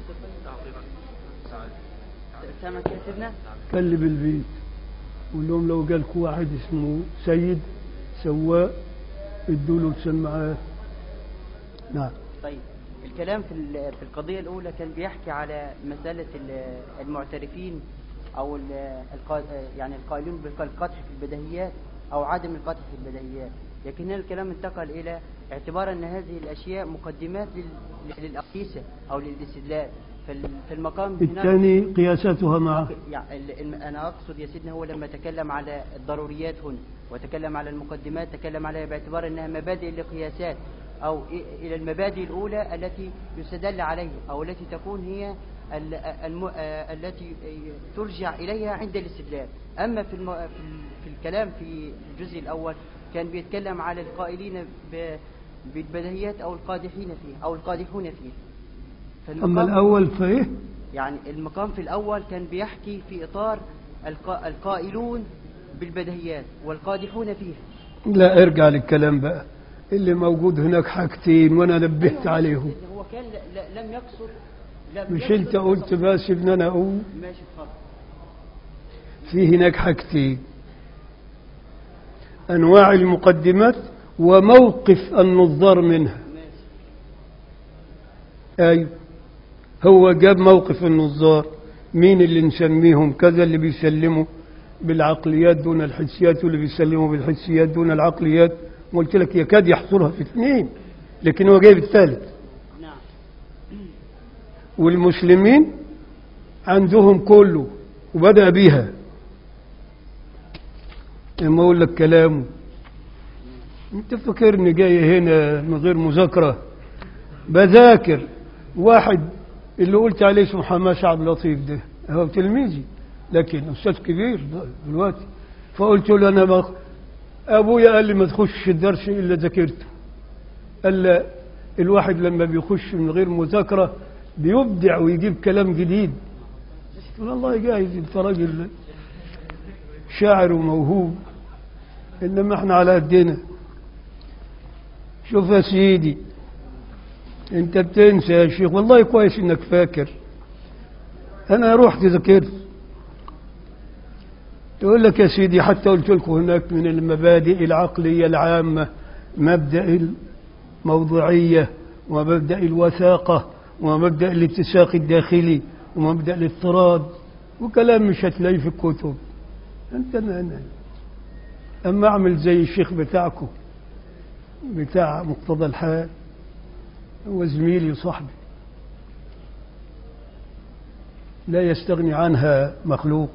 سامعك يا سيدنا كلب البيت قول لهم لو جالك واحد اسمه سيد سواق ادوا له السماعات نعم طيب الكلام في ال- في القضية الأولى كان بيحكي على مسألة ال- المعترفين أو ال- القا- يعني القائلون بالقدح في البديهيات أو عدم القدح في البديهيات لكن هنا الكلام انتقل إلى اعتبار أن هذه الأشياء مقدمات لل- للأقيسة أو للاستدلال فال- في المقام هناك الثاني قياساتها مع يعني ال- الم- أنا أقصد يا سيدنا هو لما تكلم على الضروريات هنا وتكلم على المقدمات تكلم عليها باعتبار أنها مبادئ لقياسات أو إ- إلى المبادئ الأولى التي يستدل عليها أو التي تكون هي ال- الم- آه، التي ترجع إليها عند الاستدلال أما في, الم... في ال- في الكلام في الجزء الأول كان بيتكلم على القائلين ب... بالبديهيات أو القادحين فيها أو القادحون فيها أما فالمقام- الأول فإيه يعني المقام في الأول كان بيحكي في إطار القا- القائلون بالبديهيات والقادحون فيها لا ارجع للكلام بقى اللي موجود هناك حاجتين وانا نبهت عليهم هو كان ل- ل- لم يقصد لم مش يقصد انت قلت بس ان انا اقول ماشي اتفضل في هناك حاجتين انواع المقدمات وموقف النظار منها ماشي ايوه هو جاب موقف النظار مين اللي نسميهم كذا اللي بيسلموا بالعقليات دون الحسيات واللي بيسلموا بالحسيات دون العقليات قلت لك يكاد يحصرها في اثنين لكن هو جايب الثالث نعم والمسلمين عندهم كله وبدأ بها لما أقول لك كلامه أنت فاكرني جاي هنا من غير مذاكرة بذاكر واحد اللي قلت عليه اسمه حماس عبد اللطيف ده هو تلميذي لكن أستاذ كبير دلوقتي فقلت له أنا بخ... أبويا قال لي ما تخش الدرس إلا ذاكرته قال لا الواحد لما بيخش من غير مذاكرة بيبدع ويجيب كلام جديد قلت له الله جايز انت راجل شاعر وموهوب انما احنا على قدنا شوف يا سيدي انت بتنسى يا شيخ والله كويس انك فاكر انا رحت ذاكرت يقول لك يا سيدي حتى قلت لكم هناك من المبادئ العقلية العامة مبدأ الموضوعية ومبدأ الوثاقة ومبدأ الاتساق الداخلي ومبدأ الاضطراد وكلام مش هتلاقيه في الكتب انت ما أنا. اما اعمل زي الشيخ بتاعكم بتاع مقتضى الحال هو زميلي وصاحبي لا يستغني عنها مخلوق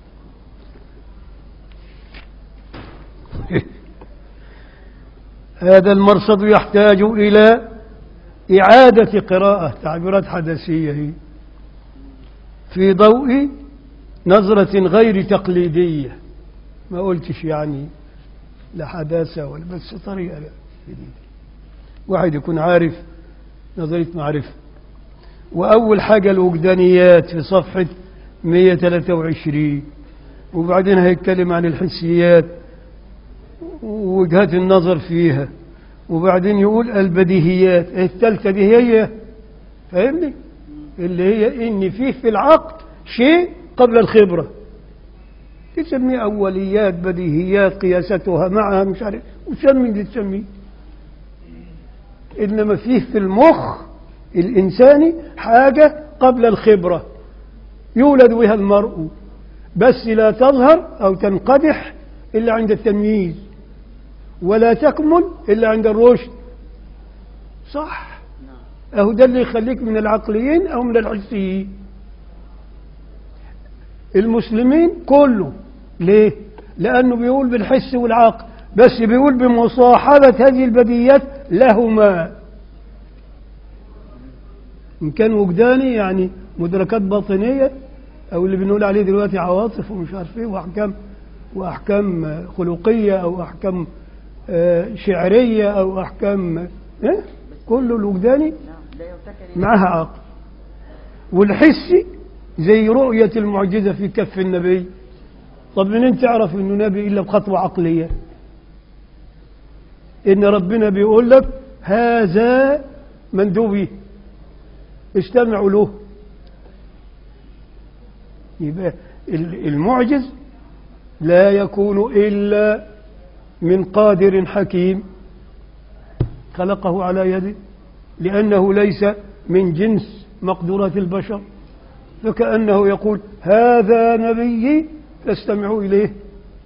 هذا المرصد يحتاج إلى إعادة قراءة تعبيرات حدثية هي في ضوء نظرة غير تقليدية ما قلتش يعني لا حداثة ولا بس طريقة جديدة واحد يكون عارف نظرية معرفة وأول حاجة الوجدانيات في صفحة 123 وبعدين هيتكلم عن الحسيات ووجهات النظر فيها وبعدين يقول البديهيات الثالثة دي هي فاهمني اللي هي ان فيه في العقد شيء قبل الخبرة تسميه أوليات بديهيات قياستها معها مش عارف وسمي اللي تسميه إنما فيه في المخ الإنساني حاجة قبل الخبرة يولد بها المرء بس لا تظهر أو تنقدح إلا عند التمييز ولا تكمل إلا عند الرشد صح أهو ده اللي يخليك من العقليين أو من الحسيين المسلمين كله ليه لأنه بيقول بالحس والعقل بس بيقول بمصاحبة هذه البديات لهما إن كان وجداني يعني مدركات باطنية أو اللي بنقول عليه دلوقتي عواطف ومش عارف إيه وأحكام وأحكام خلقية أو أحكام آه، شعرية أو أحكام إيه؟ كله الوجداني نعم لا يرتكل معها عقل والحسي زي رؤية المعجزة في كف النبي طب منين تعرف انه نبي الا بخطوة عقلية إن ربنا بيقول لك هذا مندوبي استمعوا له يبقى ال- المعجز لا يكون إلا من قادر حكيم خلقه على يده لأنه ليس من جنس مقدورات البشر فكأنه يقول هذا نبيي فاستمعوا إليه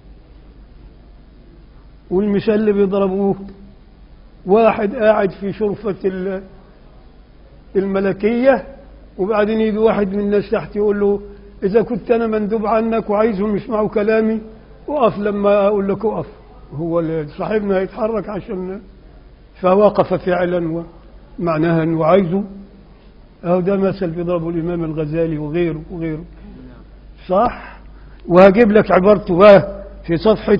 والمثال اللي بيضربوه واحد قاعد في شرفة ال- الملكية وبعدين يجي واحد من الناس تحت يقول له إذا كنت أنا مندوب عنك وعايزهم يسمعوا كلامي وقف لما أقول لك اقف هو اللي صاحبنا يتحرك عشان فوقف فعلا ومعناها أنه عايزه أهو ده مثل بيضربه الإمام الغزالي وغيره وغيره صح وهجيب لك عبارته بقى في صفحة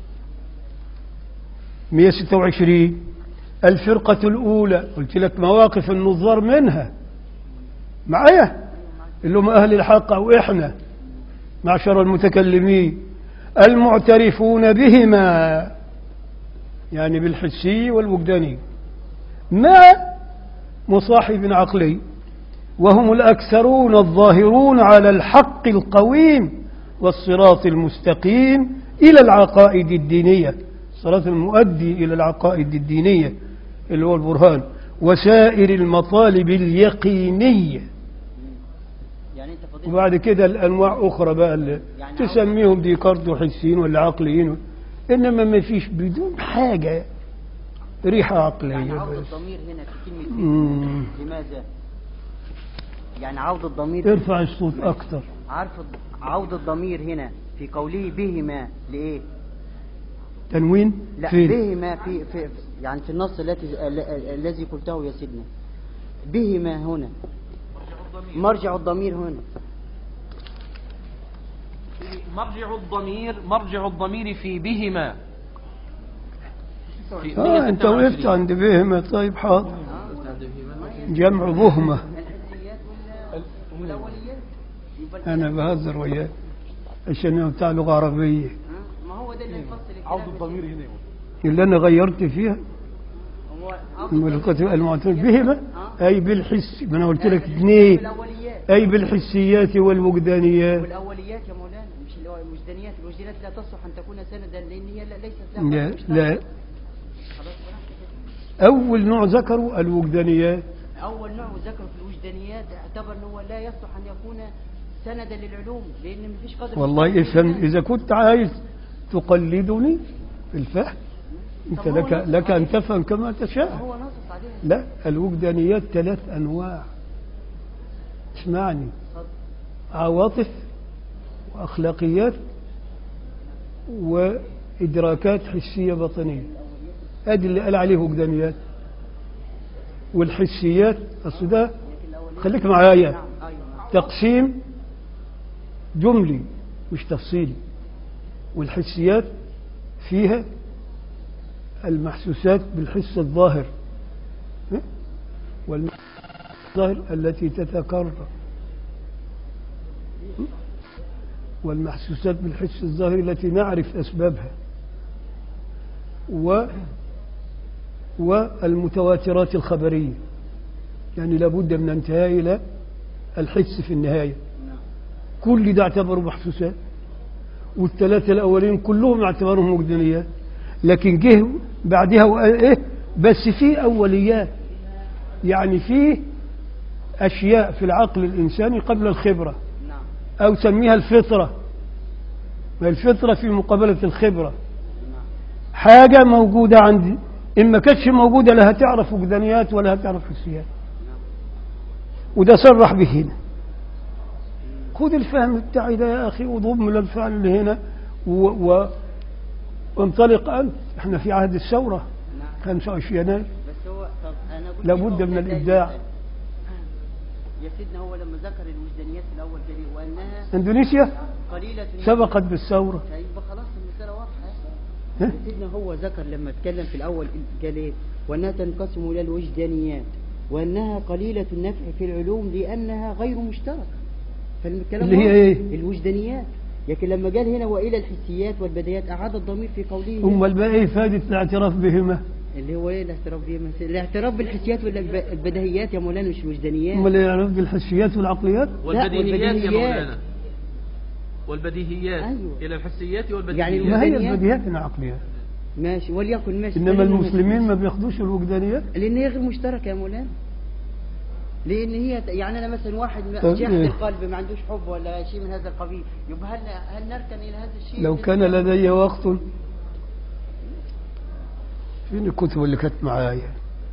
126 الفرقة الأولى قلت لك مواقف النظار منها معايا اللي هم أهل الحق أو إحنا معشر المتكلمين المعترفون بهما يعني بالحسي والوجداني مع مصاحب عقلي وهم الأكثرون الظاهرون على الحق القويم والصراط المستقيم إلى العقائد الدينية الصراط المؤدي إلى العقائد الدينية اللي هو البرهان وسائر المطالب اليقينية يعني انت فضيلة وبعد كده الأنواع أخرى بقى اللي يعني تسميهم ديكارت وحسيين ولا عقليين إنما ما فيش بدون حاجة ريحة يعني عقلية عودة بس الضمير هنا في كلمة مم. لماذا؟ يعني عودة الضمير ارفع الصوت أكتر عارف الض- عودة الضمير هنا في قوله بهما لإيه؟ تنوين لا فين بهما في, في يعني في النص التي ال- ال- الذي قلته يا سيدنا بهما هنا مرجع الضمير هنا مرجع الضمير مرجع الضمير في بهما في آه أنت 126. وقفت عند بهمة طيب حاضر جمع بهمة الحسيات ولا والأوليات يبقى أنا بهزر وياك عشان أنا بتاع لغة عربية ها؟ ما هو ده اللي يفصل الكلام عوض يا الضمير سيدي. هنا يقول. اللي أنا غيرت فيها هو عودة الضمير الملكة المعتمد بهمة أي بالحس ما أنا قلت لك في اثنين الأوليات أي بالحسيات والوجدانيات والأوليات يا مولانا مش اللي هو الوجدانيات الوجدانيات لا تصلح أن تكون سندا لأن هي لا- ليست لها لا قدر مشترك. لا خلاص براحتك كده. أول نوع ذكروا الوجدانيات أول نوع ذكر في الوجدانيات اعتبر أنه هو لا يصلح أن يكون سندا للعلوم لأن مفيش قدر والله مشترك افهم بيننا. إذا كنت عايز تقلدني في الفهم أنت طب هو لك نص لك أن عليه. تفهم كما تشاء هو نصص عليها لا الوجدانيات ثلاث أنواع اسمعني اتفضل. عواطف وأخلاقيات وإدراكات حسية باطنية أدي اللي قال عليه وجدانيات والحسيات أصل ده خليك معايا نعم أيوة نعم. تقسيم جملي مش تفصيلي والحسيات فيها المحسوسات بالحس الظاهر ها؟ والمحسوسات الظاهر التي تتكرر ها؟ والمحسوسات بالحس الظاهر التي نعرف أسبابها و والمتواترات الخبرية يعني لابد من انتهاء إلى الحس في النهاية كل ده اعتبروا محسوسات والثلاثة الأولين كلهم اعتبرهم وجدانيات لكن جه بعدها وقال إيه بس في أوليات يعني في أشياء في العقل الإنساني قبل الخبرة نعم أو سميها الفطرة ما الفطرة في مقابلة الخبرة حاجة موجودة عندي إن ما كانتش موجودة لا هتعرف وجدانيات ولا هتعرف حسيات وده صرح به هنا خذ الفهم بتاعي ده يا أخي وضم الفعل اللي هنا و... و... وانطلق أنت احنا في عهد الثورة نعم 25 يناير بس هو طب أنا قلت لابد له من لا الإبداع. يسأل. يا سيدنا هو لما ذكر الوجدانيات في الأول قال إيه؟ وأنها اندونيسيا قليلة سبقت بالثورة يبقى خلاص المسألة واضحة ها؟ سيدنا هو ذكر لما اتكلم في الأول قال إيه؟ وأنها تنقسم إلى الوجدانيات وأنها قليلة النفع في العلوم لأنها غير مشتركة فالكلام اللي هي واضح. إيه؟ الوجدانيات لكن لما قال هنا وإلى الحسيات والبديات أعاد الضمير في قوله أم الباقي فادت الاعتراف بهما اللي هو ايه الاعتراف بيه مثلا الاعتراف بالحسيات ولا الب- البديهيات يا مولانا مش وجدانيات امال يعرف بالحسيات والعقليات والبديهيات يا والبديهيات. مولانا والبديهيات أيوة. إلى الحسيات والبديهيات يعني ما هي الوجدانيات؟ البديهيات إنها عقليات ماشي وليكن ماشي انما خلينا المسلمين ما بياخدوش الوجدانيات لان هي غير مشتركه يا مولانا لان هي يعني انا مثلا واحد ما- طب جاحد إيه؟ القلب ما عندوش حب ولا شيء من هذا القبيل يبقى هل هل نركن الى هذا الشيء لو كان لدي وقت فين الكتب اللي كانت معايا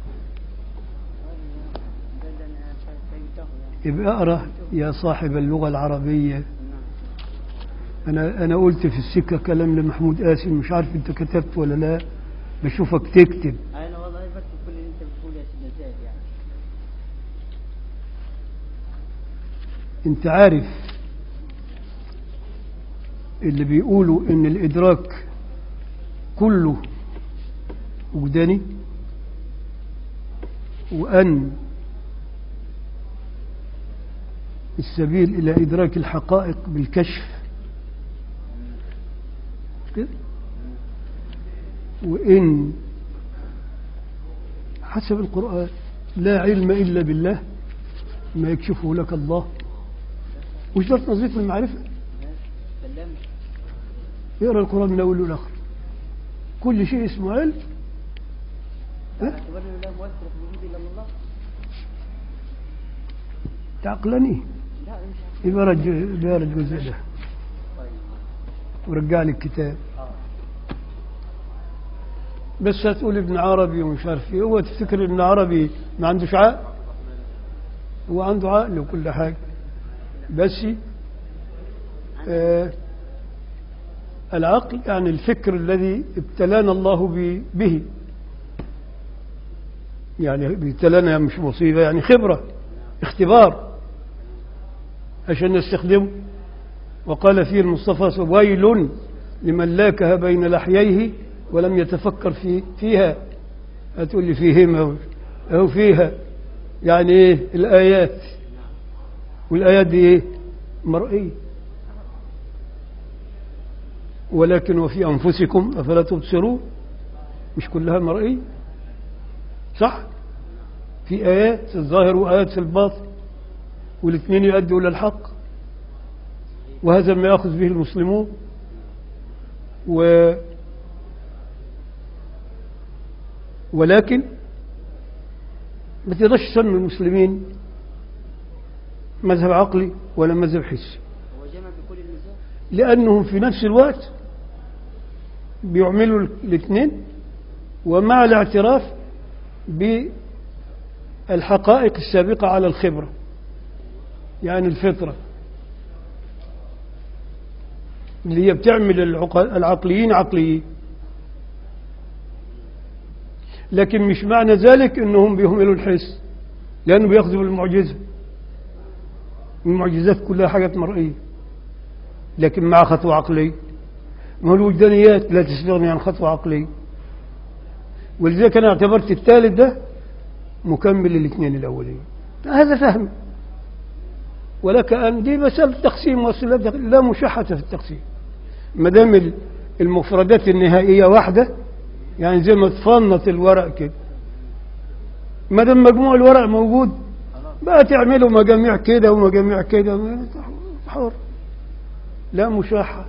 يبقى اقرا يا صاحب اللغه العربيه انا انا قلت في السكه كلام لمحمود قاسم مش عارف انت كتبت ولا لا بشوفك تكتب انا والله بكتب كل اللي انت بتقوله يا سيدنا زاد يعني انت عارف اللي بيقولوا ان الادراك كله وجداني وان السبيل الى ادراك الحقائق بالكشف مش كده؟ وان حسب القران لا علم الا بالله ما يكشفه لك الله وش ده نظرية المعرفة سلام اقرا القرآن من أوله لآخره كل شيء اسمه علم ها؟ اعتبر انه لا مؤثر في الوجود الا الله تعقلني لا أنا مش عارف يبقى رجع يبقى رجع الجزء ده ورجع لي الكتاب بس هتقول ابن عربي ومش عارف ايه هو تفتكر ابن عربي ما عندوش عقل هو عنده عقل وكل حاجة بس آه العقل يعني الفكر الذي ابتلانا الله ب- به يعني ابتلانا مش مصيبة يعني خبرة اختبار عشان نستخدمه وقال فيه المصطفى ويل لمن لاكها بين لحييه ولم يتفكر في فيها هتقول لي فيهما أو فيها يعني ايه الآيات والآيات دي ايه مرئية ولكن وفي أنفسكم أفلا تبصرون مش كلها مرئية صح في آيات في الظاهر وآيات في الباطن والاثنين يؤدوا إلى الحق وهذا ما يأخذ به المسلمون و ولكن ما تقدرش تسمي المسلمين مذهب عقلي ولا مذهب حسي هو جمع بكل الميزان لأنهم في نفس الوقت بيعملوا الاثنين ومع الاعتراف بالحقائق السابقة على الخبرة يعني الفطرة اللي هي بتعمل العق- العقليين عقليين لكن مش معنى ذلك انهم بيهملوا الحس لانه بياخذوا بالمعجزه المعجزات كلها حاجات مرئيه لكن مع خطوه عقليه ما هو الوجدانيات لا تستغني عن خطوه عقليه ولذلك انا اعتبرت الثالث ده مكمل للاثنين الاولين هذا فهم ولك ان دي مساله تقسيم وصلة لا مشاحه في التقسيم ما دام المفردات النهائيه واحده يعني زي ما تفنط الورق كده ما دام مجموع الورق موجود بقى تعملوا مجاميع كده ومجاميع كده حر لا مشاحة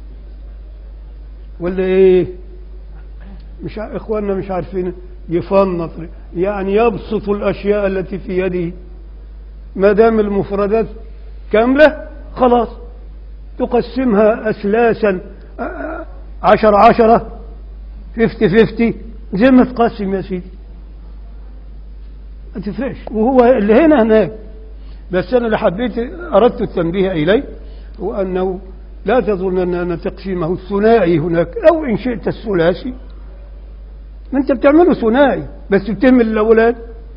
ولا ايه مش ع- اخواننا مش عارفين يفنط يعني يبسط الاشياء التي في يده ما دام المفردات كاملة خلاص تقسمها اسلاسا أ- أ- عشر عشرة فيفتي فيفتي زي ما تقسم يا سيدي ما تفرقش وهو اللي هنا هناك بس أنا اللي حبيت أردت التنبيه إليه هو أنه لا تظن أن تقسيمه الثنائي هناك أو إن شئت الثلاثي ما أنت بتعمله ثنائي بس بتهمل الأولاد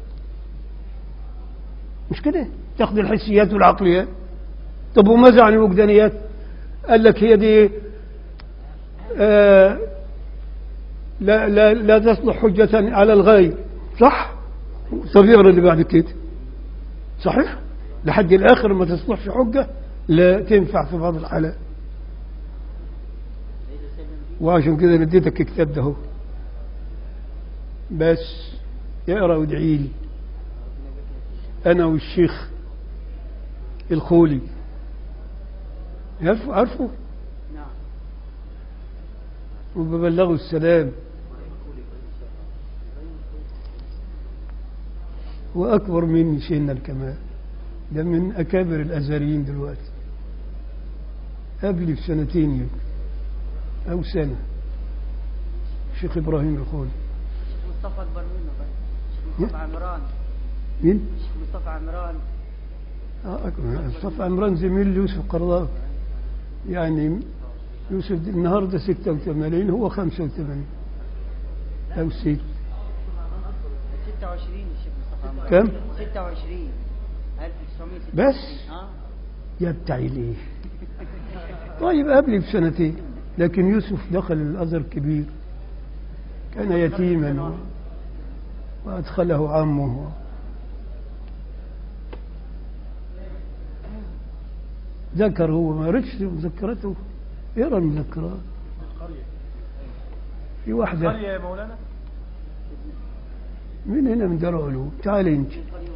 مش كده تاخذ الحسيات والعقليات طب وماذا عن الوجدانيات قال لك هي دي آه لا لا لا تصلح حجة على الغير صح طب يقرا اللي بعد كده صحيح لحد الآخر ما تصلحش حجة لا تنفع في بعض الحالات وعشان كده نديتك الكتاب ده هو بس اقرا وادعي لي انا والشيخ الخولي عارفه عارفه نعم وببلغه السلام وأكبر مني سنا كمان ده من أكابر الأزهريين دلوقتي قبلي بسنتين يمكن أو سنة الشيخ إبراهيم الخولي الشيخ مصطفى أكبر منه طيب الشيخ مصطفى عمران مين؟ الشيخ مصطفى عمران آه، أكبر. مصطفى عمران زميل يوسف قرضاوي يعني يوسف النهارده 86 هو 85 أو 6 26 الشيخ مصطفى عمران كم؟ 26 1926 بس؟ اه يا بتاعي ليه طيب قبلي بسنتين لكن يوسف دخل الأزهر كبير كان يتيما وأدخله عمه ذكر هو ما رجش مذكرته اقرا المذكرات في واحدة قرية يا مولانا من هنا من دار علوم تعال انت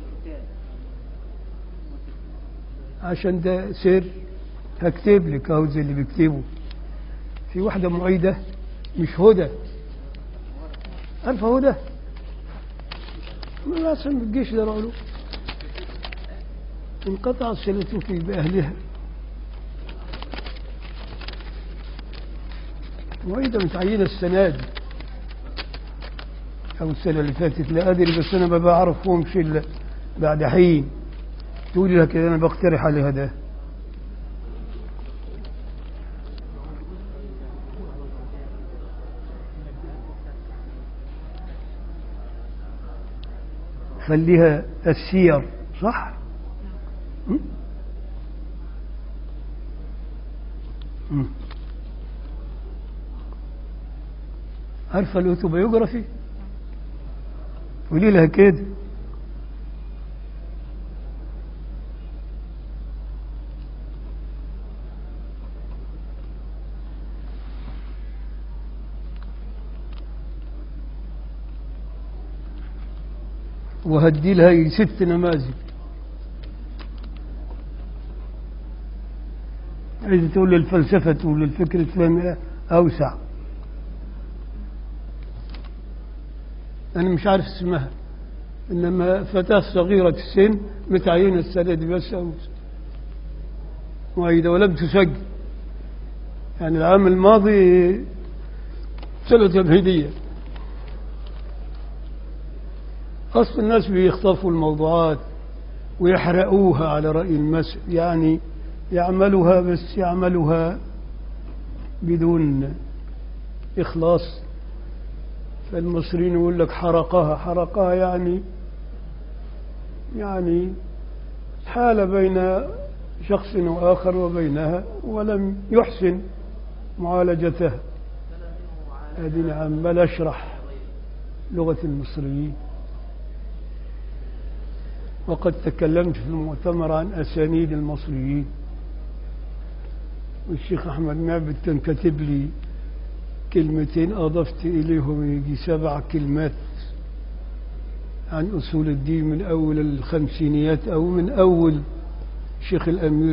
عشان ده سر هكتب لك اهو زي اللي بيكتبه في واحدة معيدة مش هدى عارفة هدى ما أصلا بتجيش دار علوم انقطع صلته في بأهلها معيدة متعينة السنة دي أو السنة اللي فاتت لا أدري بس أنا ما بعرفهمش إلا بعد حين تقولي لها كده أنا بقترح عليها ده خليها السير صح؟ م? م. عارفة الأوتوبيوغرافي؟ قولي لها كده وهدي لها ست نماذج عايزة تقول للفلسفة تقول للفكر الفلاني أوسع أنا مش عارف اسمها إنما فتاة صغيرة السن متعينة السنة دي بس أو وإذا ولم تسجل يعني العام الماضي سنة تمهيدية أصل الناس بيخطفوا الموضوعات ويحرقوها على رأي المسء يعني يعملها بس يعملها بدون إخلاص فالمصريين يقول لك حرقها حرقها يعني يعني حال بين شخص وآخر وبينها ولم يحسن معالجتها هذه عمال أشرح لغة المصريين وقد تكلمت في المؤتمر عن أسانيد المصريين والشيخ أحمد معبد كان كاتب لي كلمتين أضفت إليهم يجي سبع كلمات عن أصول الدين من أول الخمسينيات أو من أول شيخ الأمير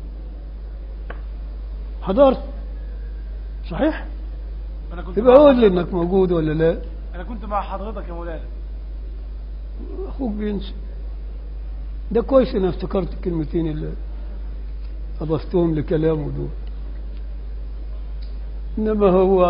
حضرت صحيح؟ انا كنت يبقى مع قول لي حضرتك- إنك موجود ولا لا انا كنت مع حضرتك يا مولانا أخوك بينسى ده كويس أنا افتكرت الكلمتين اللي أضفتهم لكلامه دول إنما هو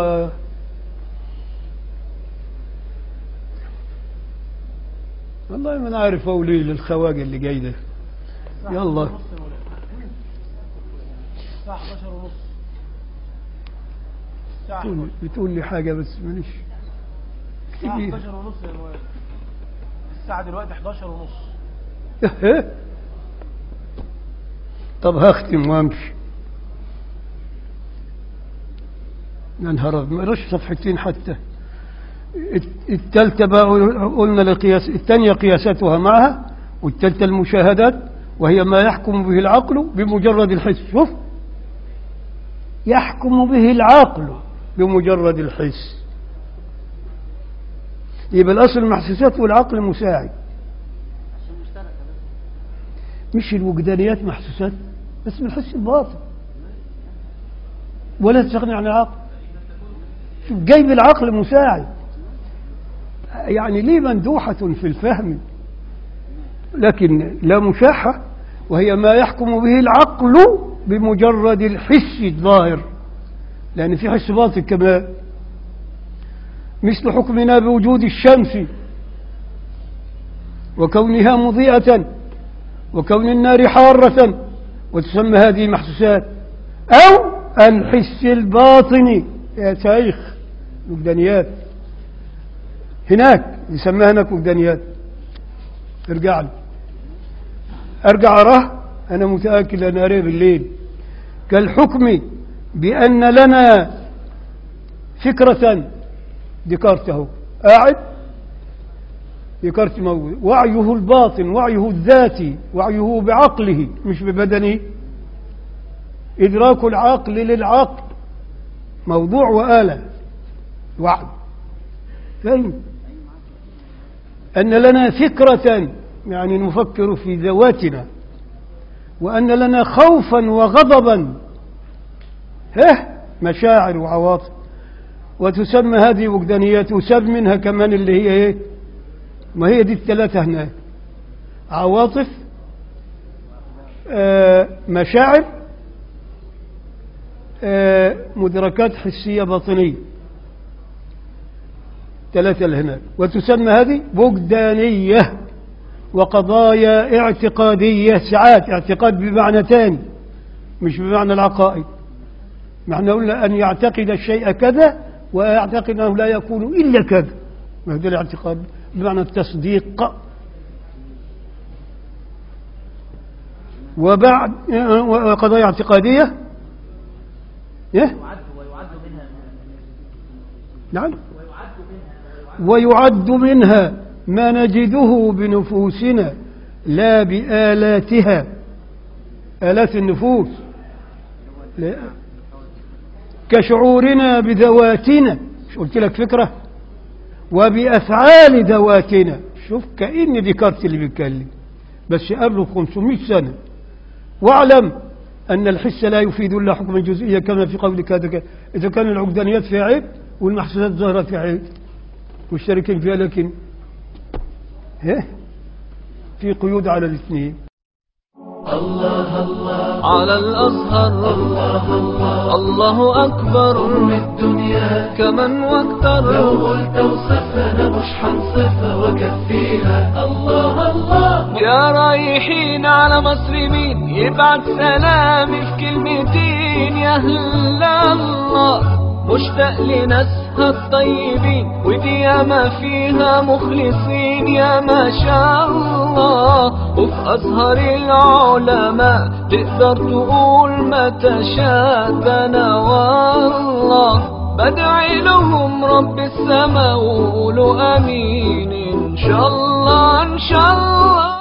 والله ما أنا عارف أقول إيه للخواجة اللي جاي ده الساعة يلا. 11 ونص يا مولانا الساعة 11 ونص الساعة بتقول, 11 بتقول لي حاجة بس مانيش الساعة كبير 11 ونص يا مولانا الساعة دلوقتي 11 ونص طب هختم وامشي يا نهار أبيض، ما قراش صفحتين حتى الت- التالتة بقى قلنا لقياس الثانية قياساتها معها والتالتة المشاهدات وهي ما يحكم به العقل بمجرد الحس شوف يحكم به العقل بمجرد الحس يبقى الأصل المحسوسات والعقل مساعد مش الوجدانيات محسوسات بس بالحس الباطن ولا تستغني عن العقل شوف جايب العقل مساعد يعني ليه مندوحة في الفهم لكن لا مشاحة وهي ما يحكم به العقل بمجرد الحس الظاهر لأن في حس باطن كمان مثل حكمنا بوجود الشمس وكونها مضيئة وكون النار حارة وتسمى هذه محسوسات أو الحس الباطني يا شيخ وجدانيات هناك يسمى هناك وجدانيات ارجع لي ارجع اراه انا متاكد انا قاريه بالليل كالحكم بان لنا فكره ديكارت اهو قاعد ديكارت موجود وعيه الباطن وعيه الذاتي وعيه بعقله مش ببدنه إدراك العقل للعقل موضوع وآلة وعي فهم أن لنا فكرة يعني نفكر في ذواتنا وأن لنا خوفا وغضبا ها مشاعر وعواطف وتسمى هذه وجدانيات وسب منها كمان اللي هي ايه ما هي دي الثلاثة هناك عواطف آه مشاعر آه مدركات حسية باطنية ثلاثة اللي هناك وتسمى هذه وجدانية وقضايا اعتقادية ساعات اعتقاد بمعنى تاني مش بمعنى العقائد معنى قلنا أن يعتقد الشيء كذا ويعتقد أنه لا يكون إلا كذا ما هذا الاعتقاد بمعنى التصديق وبعد وقضايا اعتقادية إيه؟ نعم ويعد منها ما نجده بنفوسنا لا بآلاتها آلات النفوس لا. كشعورنا بذواتنا مش قلت لك فكرة وبأفعال ذواتنا شوف كأن ديكارت اللي بيتكلم بس قبله 500 سنة واعلم أن الحس لا يفيد إلا حكما جزئيا كما في قولك هذا إذا كان العقدانيات فيها عيب والمحسوسات ظاهرة فيها عيب مشتركين فيها لكن إيه؟ في قيود على الاثنين الله الله على الأزهر الله الله الله أكبر أم الدنيا كمن واكتر لو قلت وصفنا مش حنصفها وكفيها الله الله يا رايحين على مصر مين يبعت سلامي في كلمتين يا أهل الله مشتاق لناسها الطيبين ودي ياما فيها مخلصين يا ما شاء الله وفي أزهر العلماء تقدر تقول ما تشاء ده أنا والله بدعي لهم رب السماء وقولوا امين ان شاء الله ان شاء الله